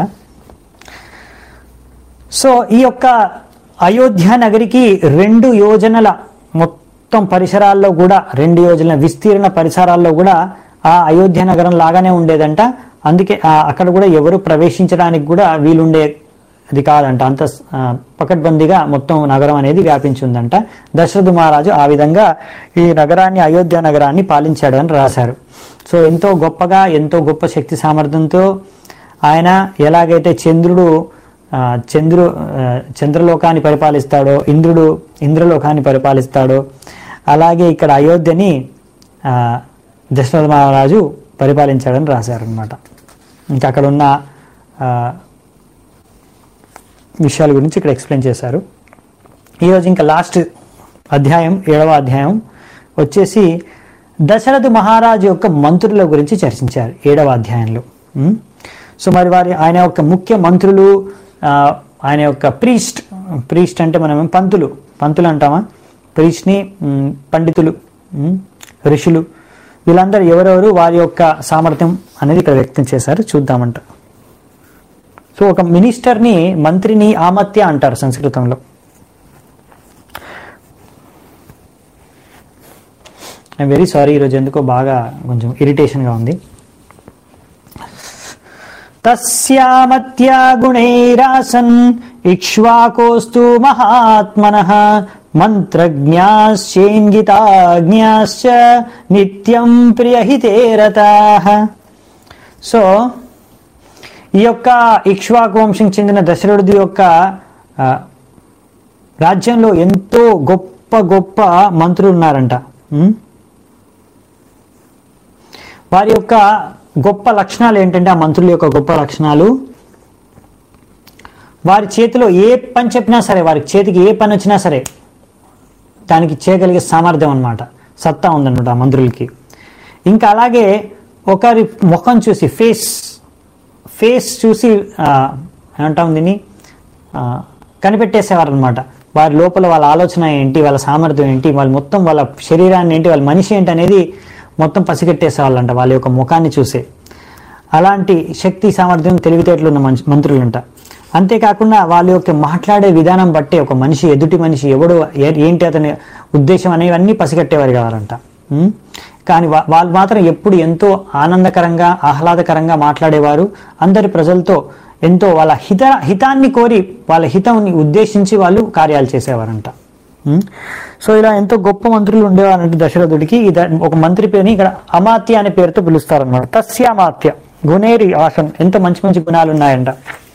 సో ఈ యొక్క అయోధ్య నగరికి రెండు యోజనల మొత్తం పరిసరాల్లో కూడా రెండు యోజనల విస్తీర్ణ పరిసరాల్లో కూడా ఆ అయోధ్య నగరం లాగానే ఉండేదంట అందుకే ఆ అక్కడ కూడా ఎవరు ప్రవేశించడానికి కూడా వీలుండే అది కాదంట అంత ఆ, పకడ్బందీగా మొత్తం నగరం అనేది వ్యాపించి ఉందంట దశరథ మహారాజు ఆ విధంగా ఈ నగరాన్ని అయోధ్య నగరాన్ని పాలించాడు అని రాశారు సో ఎంతో గొప్పగా ఎంతో గొప్ప శక్తి సామర్థ్యంతో ఆయన ఎలాగైతే చంద్రుడు ఆ, చంద్రు ఆ, చంద్రలోకాన్ని పరిపాలిస్తాడో ఇంద్రుడు ఇంద్రలోకాన్ని పరిపాలిస్తాడో అలాగే ఇక్కడ అయోధ్యని ఆ, దశరథ మహారాజు పరిపాలించాడని రాశారనమాట ఇంకా అక్కడ ఉన్న ఆ, విషయాల గురించి ఇక్కడ ఎక్స్ప్లెయిన్ చేశారు ఈరోజు ఇంకా లాస్ట్ అధ్యాయం ఏడవ అధ్యాయం వచ్చేసి దశరథ మహారాజు యొక్క మంత్రుల గురించి చర్చించారు ఏడవ అధ్యాయంలో ఉం? సో మరి వారి ఆయన యొక్క ముఖ్య మంత్రులు ఆ, ఆయన యొక్క ప్రీస్ట్ ప్రీస్ట్ అంటే మనం పంతులు పంతులు అంటామా ప్రీస్ట్ని ఉం, పండితులు ఉం, ఋషులు వీళ్ళందరూ ఎవరెవరు వారి యొక్క సామర్థ్యం అనేది ఇక్కడ వ్యక్తం చేశారు చూద్దామంట సో ఒక మినిస్టర్ని మంత్రిని ఆమత్య అంటారు సంస్కృతంలో ఐఎమ్ వెరీ సారీ ఈరోజు ఎందుకో బాగా కొంచెం ఇరిటేషన్గా ఉంది తస్యామత్యా గుణైరాసన్ ఇక్ష్వాకోస్తు మహాత్మన మంత్రజ్ఞాశ్చేంగితాజ్ఞాశ్చ నిత్యం ప్రియహితేరతా సో ఈ యొక్క ఇక్ష్వాకు వంశం చెందిన దశరథుడి యొక్క ఆ, రాజ్యంలో ఎంతో గొప్ప గొప్ప మంత్రులు ఉన్నారంట ఉం? వారి యొక్క గొప్ప లక్షణాలు ఏంటంటే ఆ మంత్రుల యొక్క గొప్ప లక్షణాలు వారి చేతిలో ఏ పని చెప్పినా సరే వారి చేతికి ఏ పని వచ్చినా సరే దానికి చేయగలిగే సామర్థ్యం అన్నమాట సత్తా ఉందన్నమాట ఆ మంత్రులకి ఇంకా అలాగే ఒకరి ముఖం చూసి ఫేస్ ఫేస్ చూసి ఆ, ఏమంటాం దీన్ని ఆ, కనిపెట్టేసేవారు అనమాట వారి లోపల వాళ్ళ ఆలోచన ఏంటి వాళ్ళ సామర్థ్యం ఏంటి వాళ్ళ మొత్తం వాళ్ళ శరీరాన్ని ఏంటి వాళ్ళ మనిషి ఏంటి అనేది మొత్తం పసిగట్టేసేవాళ్ళంట వాళ్ళ యొక్క ముఖాన్ని చూసే అలాంటి శక్తి సామర్థ్యం తెలివితేటలు ఉన్న మంచి మంత్రులంట అంతేకాకుండా వాళ్ళ యొక్క మాట్లాడే విధానం బట్టే ఒక మనిషి ఎదుటి మనిషి ఎవడు ఏ- ఏంటి అతని ఉద్దేశం అనేవన్నీ పసిగట్టేవారు కావాలంట ఉం? కానీ వా- వాళ్ళు మాత్రం ఎప్పుడు ఎంతో ఆనందకరంగా ఆహ్లాదకరంగా మాట్లాడేవారు అందరి ప్రజలతో ఎంతో వాళ్ళ హిత హితాన్ని కోరి వాళ్ళ హితాన్ని ఉద్దేశించి వాళ్ళు కార్యాలు చేసేవారంట ఉం? సో ఇలా ఎంతో గొప్ప మంత్రులు ఉండేవారంటే దశరథుడికి ఈ ద- ఒక మంత్రి పేరుని ఇక్కడ అమాత్య అనే పేరుతో పిలుస్తారన్నమాట తస్యామాత్య గుణేరి ఆసన్ ఎంతో మంచి మంచి గుణాలు ఉన్నాయంట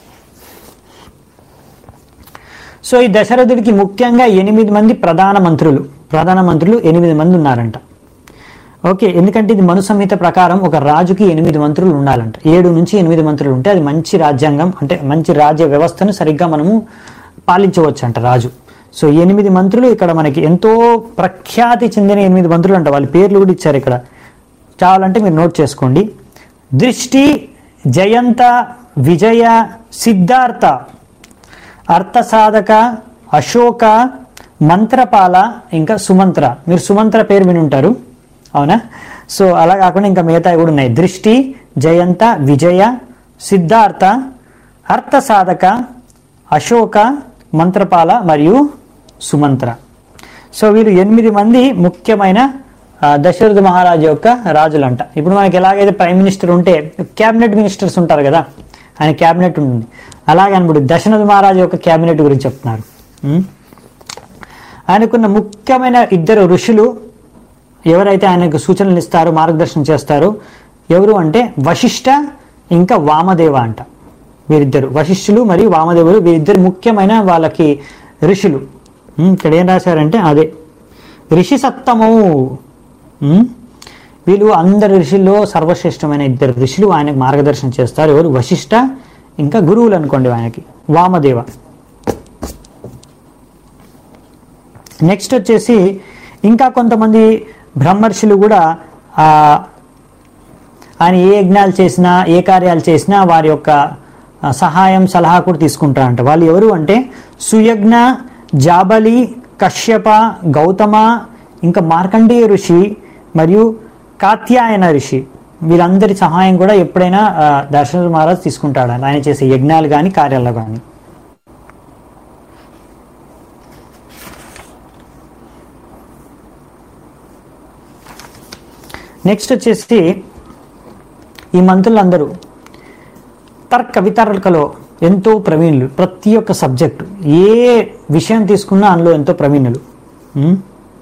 సో ఈ దశరథుడికి ముఖ్యంగా ఎనిమిది మంది ప్రధాన మంత్రులు ప్రధాన మంత్రులు ఎనిమిది మంది ఉన్నారంట ఓకే ఎందుకంటే ఇది మను సంహిత ప్రకారం ఒక రాజుకి ఎనిమిది మంత్రులు ఉండాలంట ఏడు నుంచి ఎనిమిది మంత్రులు ఉంటే అది మంచి రాజ్యాంగం అంటే మంచి రాజ్య వ్యవస్థను సరిగ్గా మనము పాలించవచ్చు అంట రాజు సో ఎనిమిది మంత్రులు ఇక్కడ మనకి ఎంతో ప్రఖ్యాతి చెందిన ఎనిమిది మంత్రులు అంట వాళ్ళ పేర్లు కూడా ఇచ్చారు ఇక్కడ చాలంటే మీరు నోట్ చేసుకోండి దృష్టి జయంత విజయ సిద్ధార్థ అర్థసాధక అశోక మంత్రపాల ఇంకా సుమంత్ర మీరు సుమంత్ర పేరు విని ఉంటారు అవునా సో అలా కాకుండా ఇంకా మిగతా కూడా ఉన్నాయి దృష్టి జయంత విజయ సిద్ధార్థ అర్థసాధక అశోక మంత్రపాల మరియు సుమంత్ర సో వీరు ఎనిమిది మంది ముఖ్యమైన ఆ, దశరథ మహారాజు యొక్క రాజులంట ఇప్పుడు మనకి ఎలాగైతే ప్రైమ్ మినిస్టర్ ఉంటే క్యాబినెట్ మినిస్టర్స్ ఉంటారు కదా ఆయన క్యాబినెట్ ఉంటుంది అలాగే అనబడి దశరథ మహారాజు యొక్క క్యాబినెట్ గురించి చెప్తున్నారు ఉమ్. ఆయనకున్న ముఖ్యమైన ఇద్దరు ఋషులు ఎవరైతే ఆయనకు సూచనలు ఇస్తారో మార్గదర్శనం చేస్తారో ఎవరు అంటే వశిష్ఠ ఇంకా వామదేవ అంట వీరిద్దరు వశిష్ఠులు మరియు వామదేవులు వీరిద్దరు ముఖ్యమైన వాళ్ళకి ఋషులు ఉమ్, ఇక్కడ ఏం రాశారంటే అదే ఋషి సత్తము ఉమ్, వీళ్ళు అందరి ఋషుల్లో సర్వశ్రేష్టమైన ఇద్దరు ఋషులు ఆయనకు మార్గదర్శనం చేస్తారు ఎవరు వశిష్ఠ ఇంకా గురువులు అనుకోండి ఆయనకి వామదేవ నెక్స్ట్ వచ్చేసి ఇంకా కొంతమంది బ్రహ్మర్షులు కూడా ఆ, ఆయన ఏ యజ్ఞాలు చేసినా ఏ కార్యాలు చేసినా వారి యొక్క ఆ, సహాయం సలహా కూడా తీసుకుంటారంట వాళ్ళు ఎవరు అంటే సుయజ్ఞ జాబలి కశ్యప గౌతమ ఇంకా మార్కండేయ ఋషి మరియు కాత్యాయన ఋషి వీళ్ళందరి సహాయం కూడా ఎప్పుడైనా ఆ, దశరథ మహారాజ్ తీసుకుంటాడు ఆయన చేసే యజ్ఞాలు కానీ కార్యాలు కానీ నెక్స్ట్ వచ్చేసి ఈ మంత్రులందరూ తర్క వితర్కలో ఎంతో ప్రవీణులు ప్రతి ఒక్క సబ్జెక్టు ఏ విషయం తీసుకున్నా అందులో ఎంతో ప్రవీణులు ఉం?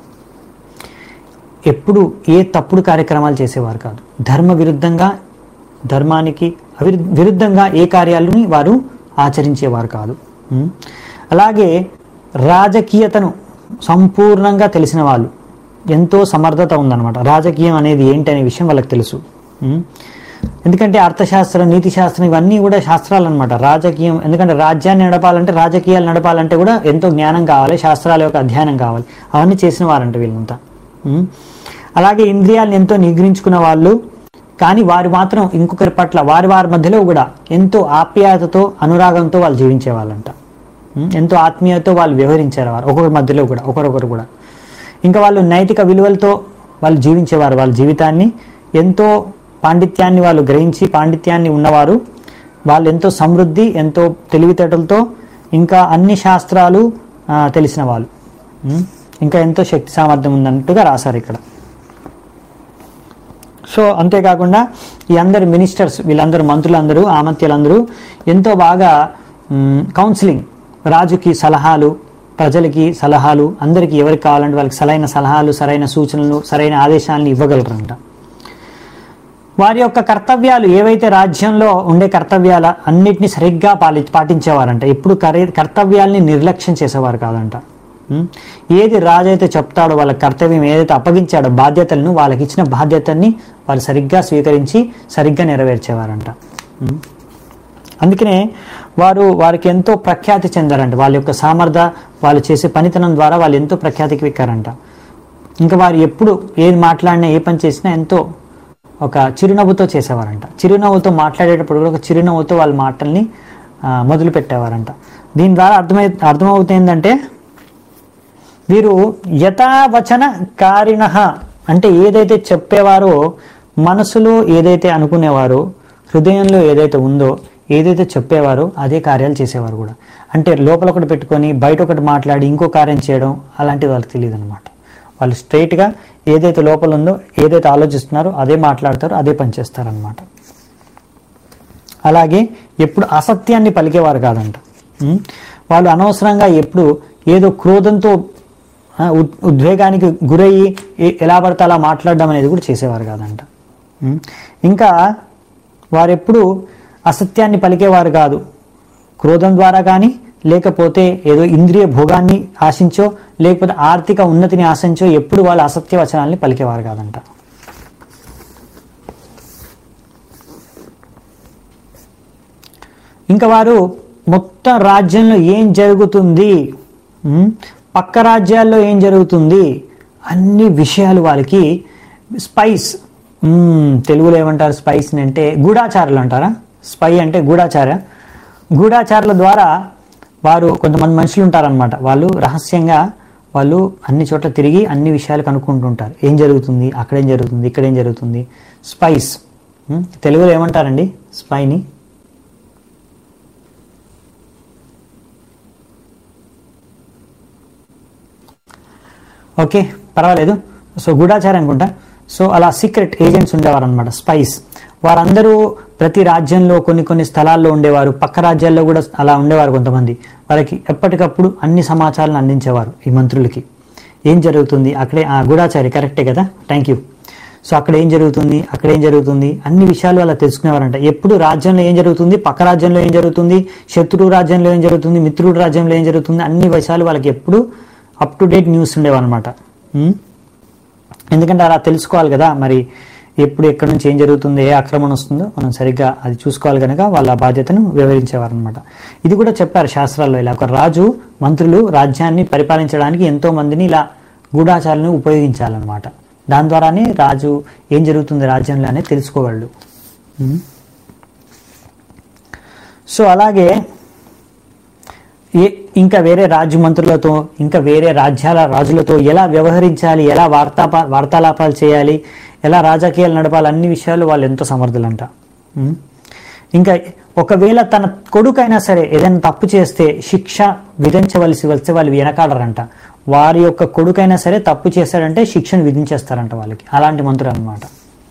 ఎప్పుడు ఏ తప్పుడు కార్యక్రమాలు చేసేవారు కాదు ధర్మ విరుద్ధంగా ధర్మానికి అవిరు విరుద్ధంగా ఏ కార్యాలని వారు ఆచరించేవారు కాదు ఉం? అలాగే రాజకీయతను సంపూర్ణంగా తెలిసిన వాళ్ళు ఎంతో సమర్థత ఉందన్నమాట రాజకీయం అనేది ఏంటి అనే విషయం వాళ్ళకి తెలుసు ఉం? ఎందుకంటే అర్థశాస్త్రం నీతి శాస్త్రం ఇవన్నీ కూడా శాస్త్రాలు అనమాట రాజకీయం ఎందుకంటే రాజ్యాన్ని నడపాలంటే రాజకీయాలు నడపాలంటే కూడా ఎంతో జ్ఞానం కావాలి శాస్త్రాల యొక్క అధ్యయనం కావాలి అవన్నీ చేసిన వారంట వీళ్ళంతా ఉం? అలాగే ఇంద్రియాలను ఎంతో నిగ్రహించుకున్న వాళ్ళు కానీ వారు మాత్రం ఇంకొకరి పట్ల వారి వారి మధ్యలో కూడా ఎంతో ఆప్యాయతతో అనురాగంతో వాళ్ళు జీవించే వాళ్ళంట ఉం? ఎంతో ఆత్మీయతతో వాళ్ళు వ్యవహరించారు వారు ఒకరి మధ్యలో కూడా ఒకరొకరు కూడా ఇంకా వాళ్ళు నైతిక విలువలతో వాళ్ళు జీవించేవారు వాళ్ళ జీవితాన్ని ఎంతో పాండిత్యాన్ని వాళ్ళు గ్రహించి పాండిత్యాన్ని ఉన్నవారు వాళ్ళు ఎంతో సమృద్ధి ఎంతో తెలివితేటలతో ఇంకా అన్ని శాస్త్రాలు ఆ, తెలిసిన వాళ్ళు ఉం? ఇంకా ఎంతో శక్తి సామర్థ్యం ఉందన్నట్టుగా రాశారు ఇక్కడ సో అంతేకాకుండా ఈ అందరు మినిస్టర్స్ వీళ్ళందరూ మంత్రులందరూ ఆమత్యులందరూ ఎంతో బాగా మ్, కౌన్సిలింగ్ రాజుకి సలహాలు ప్రజలకి సలహాలు అందరికీ ఎవరికి కావాలంటే వాళ్ళకి సరైన సలహాలు సరైన సూచనలు సరైన ఆదేశాలను ఇవ్వగలరంట వారి యొక్క కర్తవ్యాలు ఏవైతే రాజ్యంలో ఉండే కర్తవ్యాల అన్నిటిని సరిగ్గా పాలి పాటించేవారంట ఎప్పుడు కరే కర్తవ్యాల్ని నిర్లక్ష్యం చేసేవారు కాదంట ఉం? ఏది రాజు అయితే చెప్తాడో వాళ్ళ కర్తవ్యం ఏదైతే అప్పగించాడో బాధ్యతలను వాళ్ళకి ఇచ్చిన బాధ్యతల్ని వాళ్ళు సరిగ్గా స్వీకరించి సరిగ్గా నెరవేర్చేవారంట ఉం? అందుకనే వారు వారికి ఎంతో ప్రఖ్యాతి చెందారంట వాళ్ళ యొక్క సామర్థ్య వాళ్ళు చేసే పనితనం ద్వారా వాళ్ళు ఎంతో ప్రఖ్యాతికి ఎక్కారంట ఇంకా వారు ఎప్పుడు ఏది మాట్లాడినా ఏ పని చేసినా ఎంతో ఒక చిరునవ్వుతో చేసేవారంట చిరునవ్వుతో మాట్లాడేటప్పుడు కూడా ఒక చిరునవ్వుతో వాళ్ళ మాటల్ని ఆ, మొదలు పెట్టేవారంట దీని ద్వారా అర్థమై అర్థమవుతుంది ఏంటంటే వీరు యథావచన కారిణ అంటే ఏదైతే చెప్పేవారో మనసులో ఏదైతే అనుకునేవారో హృదయంలో ఏదైతే ఉందో ఏదైతే చెప్పేవారో అదే కార్యాలు చేసేవారు కూడా అంటే లోపల ఒకటి పెట్టుకొని బయట ఒకటి మాట్లాడి ఇంకో కార్యం చేయడం అలాంటిది వాళ్ళకి తెలియదు అనమాట వాళ్ళు స్ట్రైట్గా ఏదైతే లోపల ఉందో ఏదైతే ఆలోచిస్తున్నారో అదే మాట్లాడతారో అదే పని చేస్తారనమాట అలాగే ఎప్పుడు అసత్యాన్ని పలికేవారు కాదంట ఉం? వాళ్ళు అనవసరంగా ఎప్పుడు ఏదో క్రోధంతో ఆ, ఉద్- ఉద్వేగానికి గురయ్యి ఏ- ఎలా పడితే అలా మాట్లాడడం అనేది కూడా చేసేవారు కాదంట ఉం? ఇంకా వారెప్పుడు అసత్యాన్ని పలికేవారు కాదు క్రోధం ద్వారా కానీ లేకపోతే ఏదో ఇంద్రియ భోగాన్ని ఆశించో లేకపోతే ఆర్థిక ఉన్నతిని ఆశించో ఎప్పుడు వాళ్ళు అసత్య వచనాల్ని పలికేవారు కాదంట ఇంకా వారు మొత్తం రాజ్యంలో ఏం జరుగుతుంది ఉం? పక్క రాజ్యాల్లో ఏం జరుగుతుంది అన్ని విషయాలు వాళ్ళకి స్పైస్ ఉం, తెలుగులో ఏమంటారు స్పైస్ అంటే గూఢాచారులు అంటారా స్పై అంటే గూఢాచార గూఢాచారుల ద్వారా వారు కొంతమంది మనుషులు ఉంటారనమాట వాళ్ళు రహస్యంగా వాళ్ళు అన్ని చోట్ల తిరిగి అన్ని విషయాలు కనుక్కుంటుంటారు ఏం జరుగుతుంది అక్కడేం జరుగుతుంది ఇక్కడేం జరుగుతుంది స్పైస్ ఉం? తెలుగులో ఏమంటారండి స్పైని ఓకే పర్వాలేదు సో గూఢాచారం అనుకుంటా సో అలా సీక్రెట్ ఏజెంట్స్ ఉండేవారు అనమాట స్పైస్ వారందరూ ప్రతి రాజ్యంలో కొన్ని కొన్ని స్థలాల్లో ఉండేవారు పక్క రాజ్యాల్లో కూడా అలా ఉండేవారు కొంతమంది వాళ్ళకి ఎప్పటికప్పుడు అన్ని సమాచారాలను అందించేవారు ఈ మంత్రులకి ఏం జరుగుతుంది అక్కడే ఆ గూఢాచారి కరెక్టే కదా థ్యాంక్ యూ సో అక్కడ ఏం జరుగుతుంది అక్కడ ఏం జరుగుతుంది అన్ని విషయాలు అలా తెలుసుకునేవారంట ఎప్పుడు రాజ్యంలో ఏం జరుగుతుంది పక్క రాజ్యంలో ఏం జరుగుతుంది శత్రువు రాజ్యంలో ఏం జరుగుతుంది మిత్రుడు రాజ్యంలో ఏం జరుగుతుంది అన్ని విషయాలు వాళ్ళకి ఎప్పుడు అప్ టు డేట్ న్యూస్ ఉండేవన్నమాట ఉం? ఎందుకంటే అలా తెలుసుకోవాలి కదా మరి ఎప్పుడు ఎక్కడి నుంచి ఏం జరుగుతుంది ఏ ఆక్రమణ వస్తుందో మనం సరిగ్గా అది చూసుకోవాలి కనుక వాళ్ళ బాధ్యతను వివరించేవారు అనమాట ఇది కూడా చెప్పారు శాస్త్రాల్లో ఇలా ఒక రాజు మంత్రులు రాజ్యాన్ని పరిపాలించడానికి ఎంతో మందిని ఇలా గూఢాచారాలను ఉపయోగించాలన్నమాట దాని ద్వారానే రాజు ఏం జరుగుతుంది రాజ్యంలో అనేది తెలుసుకోగలడు ఉం? సో అలాగే ఏ ఇంకా వేరే రాజ్య మంత్రులతో ఇంకా వేరే రాజ్యాల రాజులతో ఎలా వ్యవహరించాలి ఎలా వార్తాపా వార్తాలాపాలు చేయాలి ఎలా రాజకీయాలు నడపాలి అన్ని విషయాలు వాళ్ళు ఎంతో సమర్థులంట ఉం? ఇంకా ఒకవేళ తన కొడుకైనా సరే ఏదైనా తప్పు చేస్తే శిక్ష విధించవలసి వస్తే వాళ్ళు వెనకాడరంట వారి యొక్క కొడుకైనా సరే తప్పు చేశాడంటే శిక్షను విధించేస్తారంట వాళ్ళకి అలాంటి మంత్రులు అన్నమాట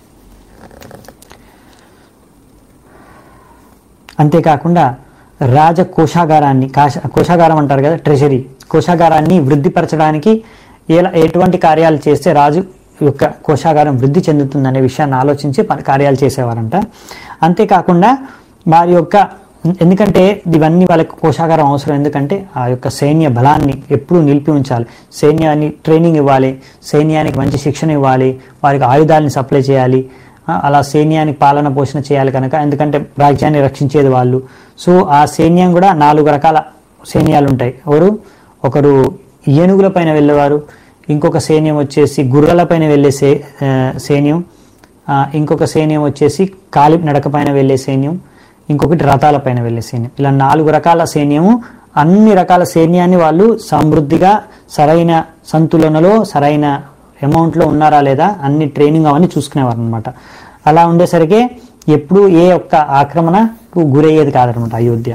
అంతేకాకుండా రాజ కోశాగారాన్ని కాశ కోశాగారం అంటారు కదా ట్రెజరీ కోశాగారాన్ని వృద్ధిపరచడానికి ఎలా ఎటువంటి కార్యాలు చేస్తే రాజు యొక్క కోశాగారం వృద్ధి చెందుతుందనే విషయాన్ని ఆలోచించి ప- కార్యాలు చేసేవారంట అంతేకాకుండా వారి యొక్క ఎందుకంటే ఇవన్నీ వాళ్ళకి కోశాగారం అవసరం ఎందుకంటే ఆ యొక్క సైన్య బలాన్ని ఎప్పుడూ నిలిపి ఉంచాలి సైన్యాన్ని ట్రైనింగ్ ఇవ్వాలి సైన్యానికి మంచి శిక్షణ ఇవ్వాలి వారికి ఆయుధాలని సప్లై చేయాలి ఆ, అలా సైన్యానికి పాలన పోషణ చేయాలి కనుక ఎందుకంటే రాజ్యాన్ని రక్షించేది వాళ్ళు సో ఆ సైన్యం కూడా నాలుగు రకాల సైన్యాలు ఉంటాయి ఎవరు ఒకరు ఏనుగుల పైన వెళ్ళేవారు ఇంకొక సైన్యం వచ్చేసి గుర్రల పైన వెళ్ళే సే ఆ, సైన్యం ఆ, ఇంకొక సైన్యం వచ్చేసి కాలి నడక పైన వెళ్ళే సైన్యం ఇంకొకటి రథాల పైన వెళ్ళే సైన్యం ఇలా నాలుగు రకాల సైన్యము అన్ని రకాల సైన్యాన్ని వాళ్ళు సమృద్ధిగా సరైన సంతులనలో సరైన అమౌంట్లో ఉన్నారా లేదా అన్ని ట్రైనింగ్ అవన్నీ చూసుకునేవారు అనమాట అలా ఉండేసరికి ఎప్పుడు ఏ ఒక్క ఆక్రమణకు గురయ్యేది కాదనమాట అయోధ్య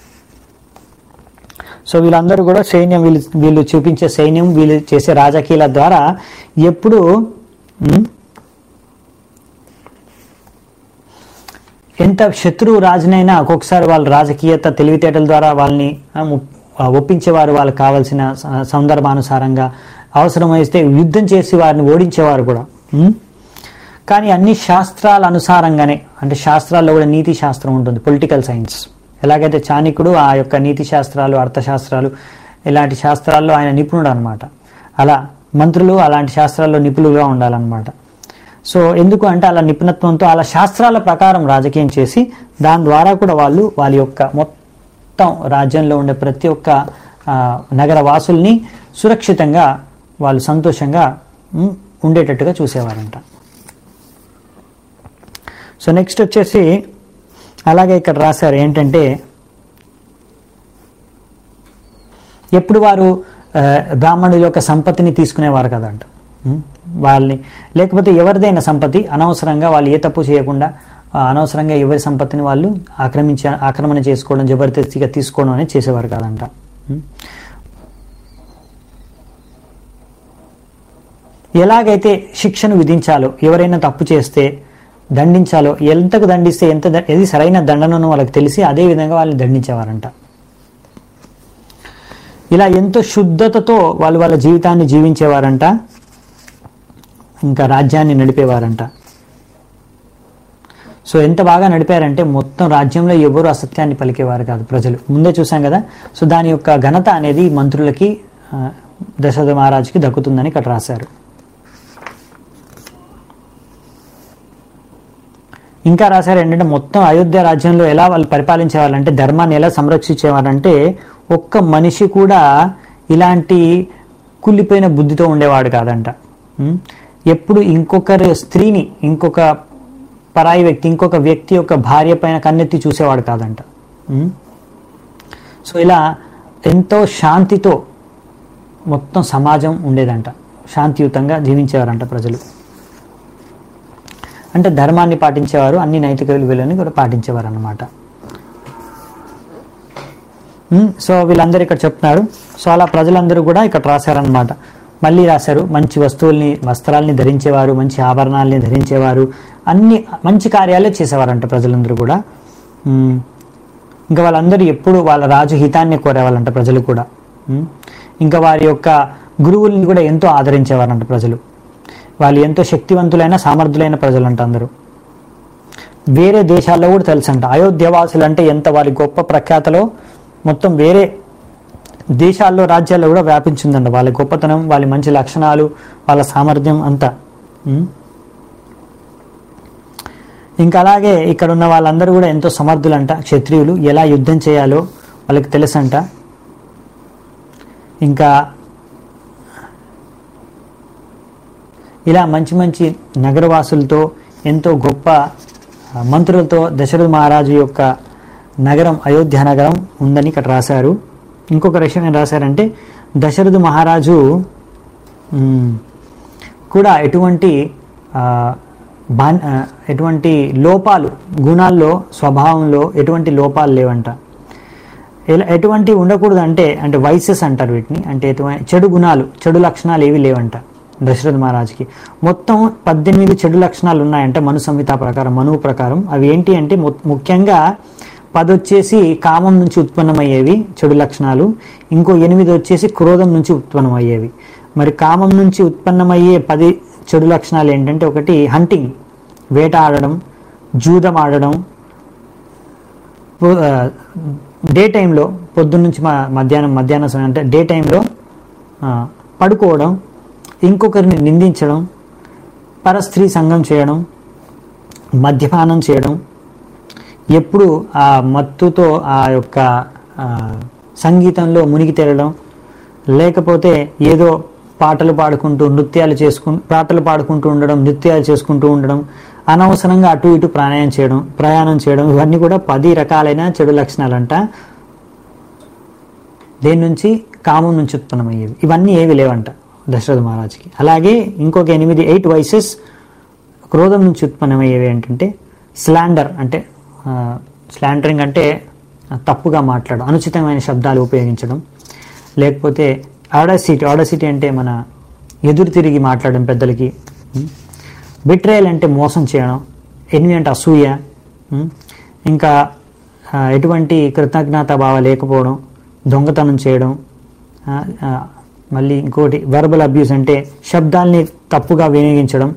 సో వీళ్ళందరూ కూడా సైన్యం వీళ్ళు వీళ్ళు చూపించే సైన్యం వీళ్ళు చేసే రాజకీయాల ద్వారా ఎప్పుడు ఉమ్, ఎంత శత్రువు రాజునైనా ఒక్కొక్కసారి వాళ్ళ రాజకీయత తెలివితేటల ద్వారా వాళ్ళని ఆ, ము- ఆ, ఒప్పించేవారు వాళ్ళకి కావాల్సిన స- సందర్భానుసారంగా అవసరమైతే యుద్ధం చేసి వారిని ఓడించేవారు కూడా ఉం? కానీ అన్ని శాస్త్రాల అనుసారంగానే అంటే శాస్త్రాల్లో కూడా నీతి శాస్త్రం ఉంటుంది పొలిటికల్ సైన్స్ ఎలాగైతే చాణిక్యుడు ఆ యొక్క నీతి శాస్త్రాలు అర్థశాస్త్రాలు ఇలాంటి శాస్త్రాల్లో ఆయన నిపుణుడు అనమాట అలా మంత్రులు అలాంటి శాస్త్రాల్లో నిపుణులుగా ఉండాలన్నమాట సో ఎందుకు అంటే అలా నిపుణత్వంతో అలా శాస్త్రాల ప్రకారం రాజకీయం చేసి దాని ద్వారా కూడా వాళ్ళు వాళ్ళ యొక్క మొత్తం రాజ్యంలో ఉండే ప్రతి ఒక్క ఆ, నగర వాసుల్ని సురక్షితంగా వాళ్ళు సంతోషంగా ఉమ్, ఉండేటట్టుగా చూసేవారంట సో నెక్స్ట్ వచ్చేసి అలాగే ఇక్కడ రాశారు ఏంటంటే ఎప్పుడు వారు ఆ, బ్రాహ్మణుల యొక్క సంపత్తిని తీసుకునేవారు కదంట ఉం? వాళ్ళని లేకపోతే ఎవరిదైనా సంపత్తి అనవసరంగా వాళ్ళు ఏ తప్పు చేయకుండా ఆ, అనవసరంగా ఎవరి సంపత్తిని వాళ్ళు ఆక్రమించ ఆక్రమణ చేసుకోవడం జబర్దస్తిగా తీసుకోవడం అనేది చేసేవారు కాదంట ఉం? ఎలాగైతే శిక్షను విధించాలో ఎవరైనా తప్పు చేస్తే దండించాలో ఎంతకు దండిస్తే ఎంత ద- ఏది సరైన దండనను వాళ్ళకి తెలిసి అదే విధంగా వాళ్ళని దండించేవారంట ఇలా ఎంతో శుద్ధతతో వాళ్ళు వాళ్ళ జీవితాన్ని జీవించేవారంట ఇంకా రాజ్యాన్ని నడిపేవారంట సో ఎంత బాగా నడిపారంటే మొత్తం రాజ్యంలో ఎవరు అసత్యాన్ని పలికేవారు కాదు ప్రజలు ముందే చూసాం కదా సో దాని యొక్క ఘనత అనేది మంత్రులకి ఆ, దశరథ మహారాజుకి దక్కుతుందని ఇక్కడ రాశారు ఇంకా రాశారు ఏంటంటే మొత్తం అయోధ్య రాజ్యంలో ఎలా వాళ్ళు పరిపాలించేవాళ్ళంటే ధర్మాన్ని ఎలా సంరక్షించేవారంటే ఒక్క మనిషి కూడా ఇలాంటి కుళ్ళిపోయిన బుద్ధితో ఉండేవాడు కాదంట ఉం? ఎప్పుడు ఇంకొకరి స్త్రీని ఇంకొక పరాయి వ్యక్తి ఇంకొక వ్యక్తి యొక్క భార్య పైన కన్నెత్తి చూసేవాడు కాదంట ఉం? సో ఇలా ఎంతో శాంతితో మొత్తం సమాజం ఉండేదంట శాంతియుతంగా జీవించేవారంట ప్రజలు అంటే ధర్మాన్ని పాటించేవారు అన్ని నైతిక విలువలని కూడా పాటించేవారు అన్నమాట ఉమ్, సో వీళ్ళందరూ ఇక్కడ చెప్తున్నారు సో అలా ప్రజలందరూ కూడా ఇక్కడ రాశారనమాట మళ్ళీ రాశారు మంచి వస్తువుల్ని వస్త్రాల్ని ధరించేవారు మంచి ఆభరణాలని ధరించేవారు అన్ని మంచి కార్యాలే చేసేవారంట ప్రజలందరూ కూడా ఉమ్, ఇంకా వాళ్ళందరూ ఎప్పుడు వాళ్ళ రాజు హితాన్ని కోరేవాళ్ళంట ప్రజలు కూడా ఉమ్, ఇంకా వారి యొక్క గురువుల్ని కూడా ఎంతో ఆదరించేవారంట ప్రజలు వాళ్ళు ఎంతో శక్తివంతులైన సామర్థ్యులైన ప్రజలంట అందరూ వేరే దేశాల్లో కూడా తెలుసంట అయోధ్యవాసులు అంటే ఎంత వారి గొప్ప ప్రఖ్యాతలో మొత్తం వేరే దేశాల్లో రాజ్యాల్లో కూడా వ్యాపించిందంట వాళ్ళ గొప్పతనం వాళ్ళ మంచి లక్షణాలు వాళ్ళ సామర్థ్యం అంతా ఉం? ఇంకా అలాగే ఇక్కడ ఉన్న వాళ్ళందరూ కూడా ఎంతో సమర్థులంట క్షత్రియులు ఎలా యుద్ధం చేయాలో వాళ్ళకి తెలుసంట ఇంకా ఇలా మంచి మంచి నగరవాసులతో ఎంతో గొప్ప ఆ, మంత్రులతో దశరథ మహారాజు యొక్క నగరం అయోధ్య నగరం ఉందని ఇక్కడ రాశారు ఇంకొక విషయం ఏం రాశారంటే దశరథ మహారాజు మ్, కూడా ఎటువంటి ఆ, బాన్ ఆ, ఎటువంటి లోపాలు గుణాల్లో స్వభావంలో ఎటువంటి లోపాలు లేవంట ఎలా- ఎటువంటి ఉండకూడదు అంటే అంటే వైసెస్ అంటారు వీటిని అంటే ఎటువంటి చెడు గుణాలు చెడు లక్షణాలు ఏవి లేవంట దశరథ మహారాజుకి మొత్తం పద్దెనిమిది చెడు లక్షణాలు ఉన్నాయంట మను సంహిత ప్రకారం మనువు ప్రకారం అవి ఏంటి అంటే ము- ముఖ్యంగా పది వచ్చేసి కామం నుంచి ఉత్పన్నమయ్యేవి చెడు లక్షణాలు ఇంకో ఎనిమిది వచ్చేసి క్రోధం నుంచి ఉత్పన్నమయ్యేవి మరి కామం నుంచి ఉత్పన్నమయ్యే పది చెడు లక్షణాలు ఏంటంటే ఒకటి హంటింగ్ వేట ఆడడం జూదం ఆడడం పో- ఆ, డే టైంలో పొద్దున్న నుంచి మా మధ్యాహ్నం మధ్యాహ్నం సమయం అంటే డే టైంలో ఆ, పడుకోవడం ఇంకొకరిని నిందించడం పరస్త్రీ సంఘం చేయడం మద్యపానం చేయడం ఎప్పుడు ఆ మత్తుతో ఆ యొక్క ఆ, సంగీతంలో మునిగి తేలడం లేకపోతే ఏదో పాటలు పాడుకుంటూ నృత్యాలు చేసుకు పాటలు పాడుకుంటూ ఉండడం నృత్యాలు చేసుకుంటూ ఉండడం అనవసరంగా అటు ఇటు ప్రయాణం చేయడం ప్రయాణం చేయడం ఇవన్నీ కూడా పది రకాలైన చెడు లక్షణాలంట దేని నుంచి కామం నుంచి ఉత్పన్నమయ్యేవి ఇవన్నీ ఏవి లేవంట దశరథ మహారాజుకి అలాగే ఇంకొక ఎనిమిది ఎయిట్ వైసెస్ క్రోధం నుంచి ఉత్పన్నమయ్యేవి ఏంటంటే స్లాండర్ అంటే స్లాండరింగ్ అంటే తప్పుగా మాట్లాడడం అనుచితమైన శబ్దాలు ఉపయోగించడం లేకపోతే ఆడసిటీ ఆడసిటీ అంటే మన ఎదురు తిరిగి మాట్లాడడం పెద్దలకి బిట్రేయల్ అంటే మోసం చేయడం ఎనిమి అంటే అసూయ ఉం? ఇంకా ఆ, ఎటువంటి కృతజ్ఞత భావ లేకపోవడం దొంగతనం చేయడం ఆ, ఆ, మళ్ళీ ఇంకోటి వర్బల్ అబ్యూస్ అంటే శబ్దాల్ని తప్పుగా వినియోగించడం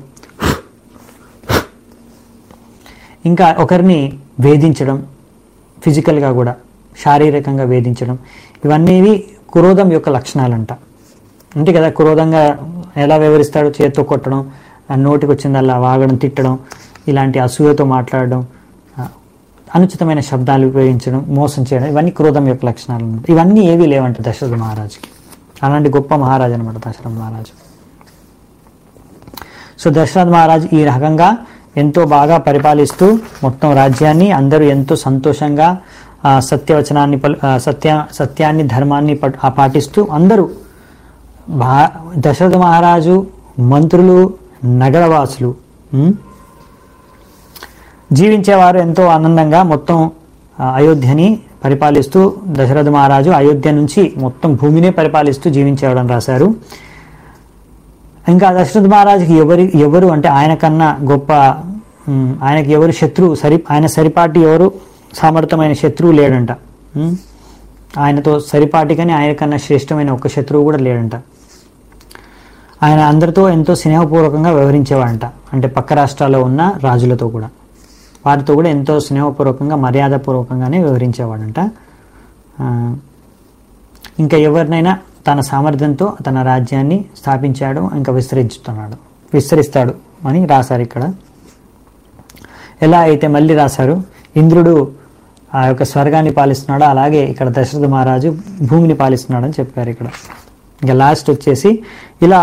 ఇంకా ఒకరిని వేధించడం ఫిజికల్గా కూడా శారీరకంగా వేధించడం ఇవన్నీ క్రోధం యొక్క లక్షణాలంట అంతే కదా క్రోధంగా ఎలా వివరిస్తాడు చేత్తో కొట్టడం ఆ నోటికి వచ్చిందల్లా వాగడం తిట్టడం ఇలాంటి అసూయతో మాట్లాడడం ఆ, అనుచితమైన శబ్దాలు ఉపయోగించడం మోసం చేయడం ఇవన్నీ క్రోధం యొక్క లక్షణాలు అన్నమాట ఇవన్నీ ఏవీ లేవంట దశరథ మహారాజుకి అలాంటి గొప్ప మహారాజు అనమాట దశరథ మహారాజు సో దశరథ మహారాజు ఈ రకంగా ఎంతో బాగా పరిపాలిస్తూ మొత్తం రాజ్యాన్ని అందరూ ఎంతో సంతోషంగా ఆ, సత్యవచనాన్ని పలు- ఆ, సత్య సత్యాన్ని ధర్మాన్ని పట్- ఆ, పాటిస్తూ అందరూ భా దశరథ మహారాజు మంత్రులు నగరవాసులు ఉమ్, జీవించేవారు ఎంతో ఆనందంగా మొత్తం ఆ, అయోధ్యని పరిపాలిస్తూ దశరథ మహారాజు అయోధ్య నుంచి మొత్తం భూమినే పరిపాలిస్తూ జీవించేవాడని రాశారు ఇంకా దశరథ మహారాజుకి ఎవరి ఎవరు అంటే ఆయన కన్నా గొప్ప ఉమ్, ఆయనకి ఎవరు శత్రువు సరి ఆయన సరిపాటి ఎవరు సామర్థ్యమైన శత్రువు లేడంట ఉమ్, ఆయనతో సరిపాటి కానీ ఆయన కన్నా శ్రేష్టమైన ఒక్క శత్రువు కూడా లేడంట ఆయన అందరితో ఎంతో స్నేహపూర్వకంగా వ్యవహరించేవాడంట అంటే పక్క రాష్ట్రాల్లో ఉన్న రాజులతో కూడా వారితో కూడా ఎంతో స్నేహపూర్వకంగా మర్యాదపూర్వకంగానే వ్యవహరించేవాడంట ఆ, ఇంకా ఎవరినైనా తన సామర్థ్యంతో తన రాజ్యాన్ని స్థాపించాడు ఇంకా విస్తరించుతున్నాడు విస్తరిస్తాడు అని రాశారు ఇక్కడ ఎలా అయితే మళ్ళీ రాశారు ఇంద్రుడు ఆ యొక్క స్వర్గాన్ని పాలిస్తున్నాడో అలాగే ఇక్కడ దశరథ మహారాజు భూమిని పాలిస్తున్నాడు అని చెప్పారు ఇక్కడ ఇంకా లాస్ట్ వచ్చేసి ఇలా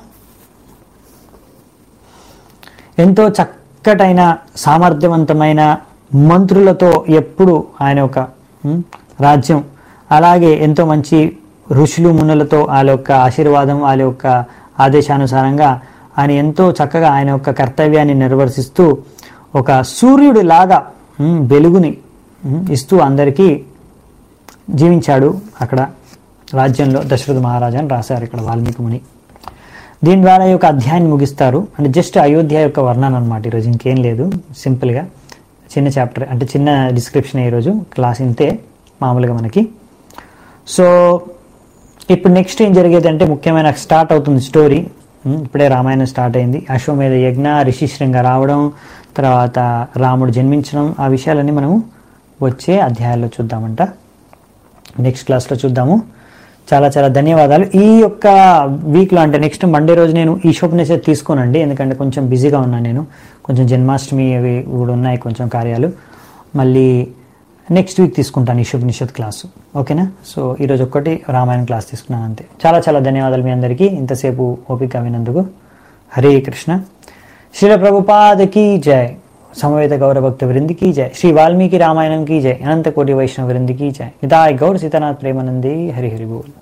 ఎంతో చక్కటైన సామర్థ్యవంతమైన మంత్రులతో ఎప్పుడు ఆయన ఒక ఉమ్, రాజ్యం అలాగే ఎంతో మంచి ఋషులు మునులతో వాళ్ళ యొక్క ఆశీర్వాదం వాళ్ళ యొక్క ఆదేశానుసారంగా ఆయన ఎంతో చక్కగా ఆయన యొక్క కర్తవ్యాన్ని నిర్వర్తిస్తూ ఒక సూర్యుడి లాగా ఉమ్, వెలుగుని ఉమ్, ఇస్తూ అందరికీ జీవించాడు అక్కడ రాజ్యంలో దశరథ మహారాజా అని రాశారు ఇక్కడ వాల్మీకి ముని దీని ద్వారా ఈ యొక్క అధ్యాయాన్ని ముగిస్తారు అంటే జస్ట్ అయోధ్య యొక్క వర్ణన అనమాట ఈరోజు ఇంకేం లేదు సింపుల్గా చిన్న చాప్టర్ అంటే చిన్న డిస్క్రిప్షన్ ఈరోజు క్లాస్ ఇంతే మామూలుగా మనకి సో ఇప్పుడు నెక్స్ట్ ఏం జరిగేది అంటే ముఖ్యమైన స్టార్ట్ అవుతుంది స్టోరీ ఉమ్, ఇప్పుడే రామాయణం స్టార్ట్ అయింది అశ్వమేధ యజ్ఞ రిషిశృంగ రావడం తర్వాత రాముడు జన్మించడం ఆ విషయాలన్నీ మనము వచ్చే అధ్యాయాల్లో చూద్దామంట నెక్స్ట్ క్లాస్లో చూద్దాము చాలా చాలా ధన్యవాదాలు ఈ యొక్క వీక్లో అంటే నెక్స్ట్ మండే రోజు నేను ఈశోపనిషత్ తీసుకోనండి ఎందుకంటే కొంచెం బిజీగా ఉన్నాను నేను కొంచెం జన్మాష్టమి అవి కూడా ఉన్నాయి కొంచెం కార్యాలు మళ్ళీ నెక్స్ట్ వీక్ తీసుకుంటాను ఈశోపనిషత్ క్లాసు ఓకేనా సో ఈరోజు ఒక్కటి రామాయణ క్లాస్ తీసుకున్నాను అంతే చాలా చాలా ధన్యవాదాలు మీ అందరికీ ఇంతసేపు ఓపిక వినందుకు హరే కృష్ణ శ్రీల ప్రభుపాద की जय समवेत गौर भक्त वृंद की जय श्री वाल्मीकि रामायणम की जय अनंत कोटि वैष्णव वृंद की जय निताय गौर सीतानाथ प्रेमानंदे हरि हरि बोल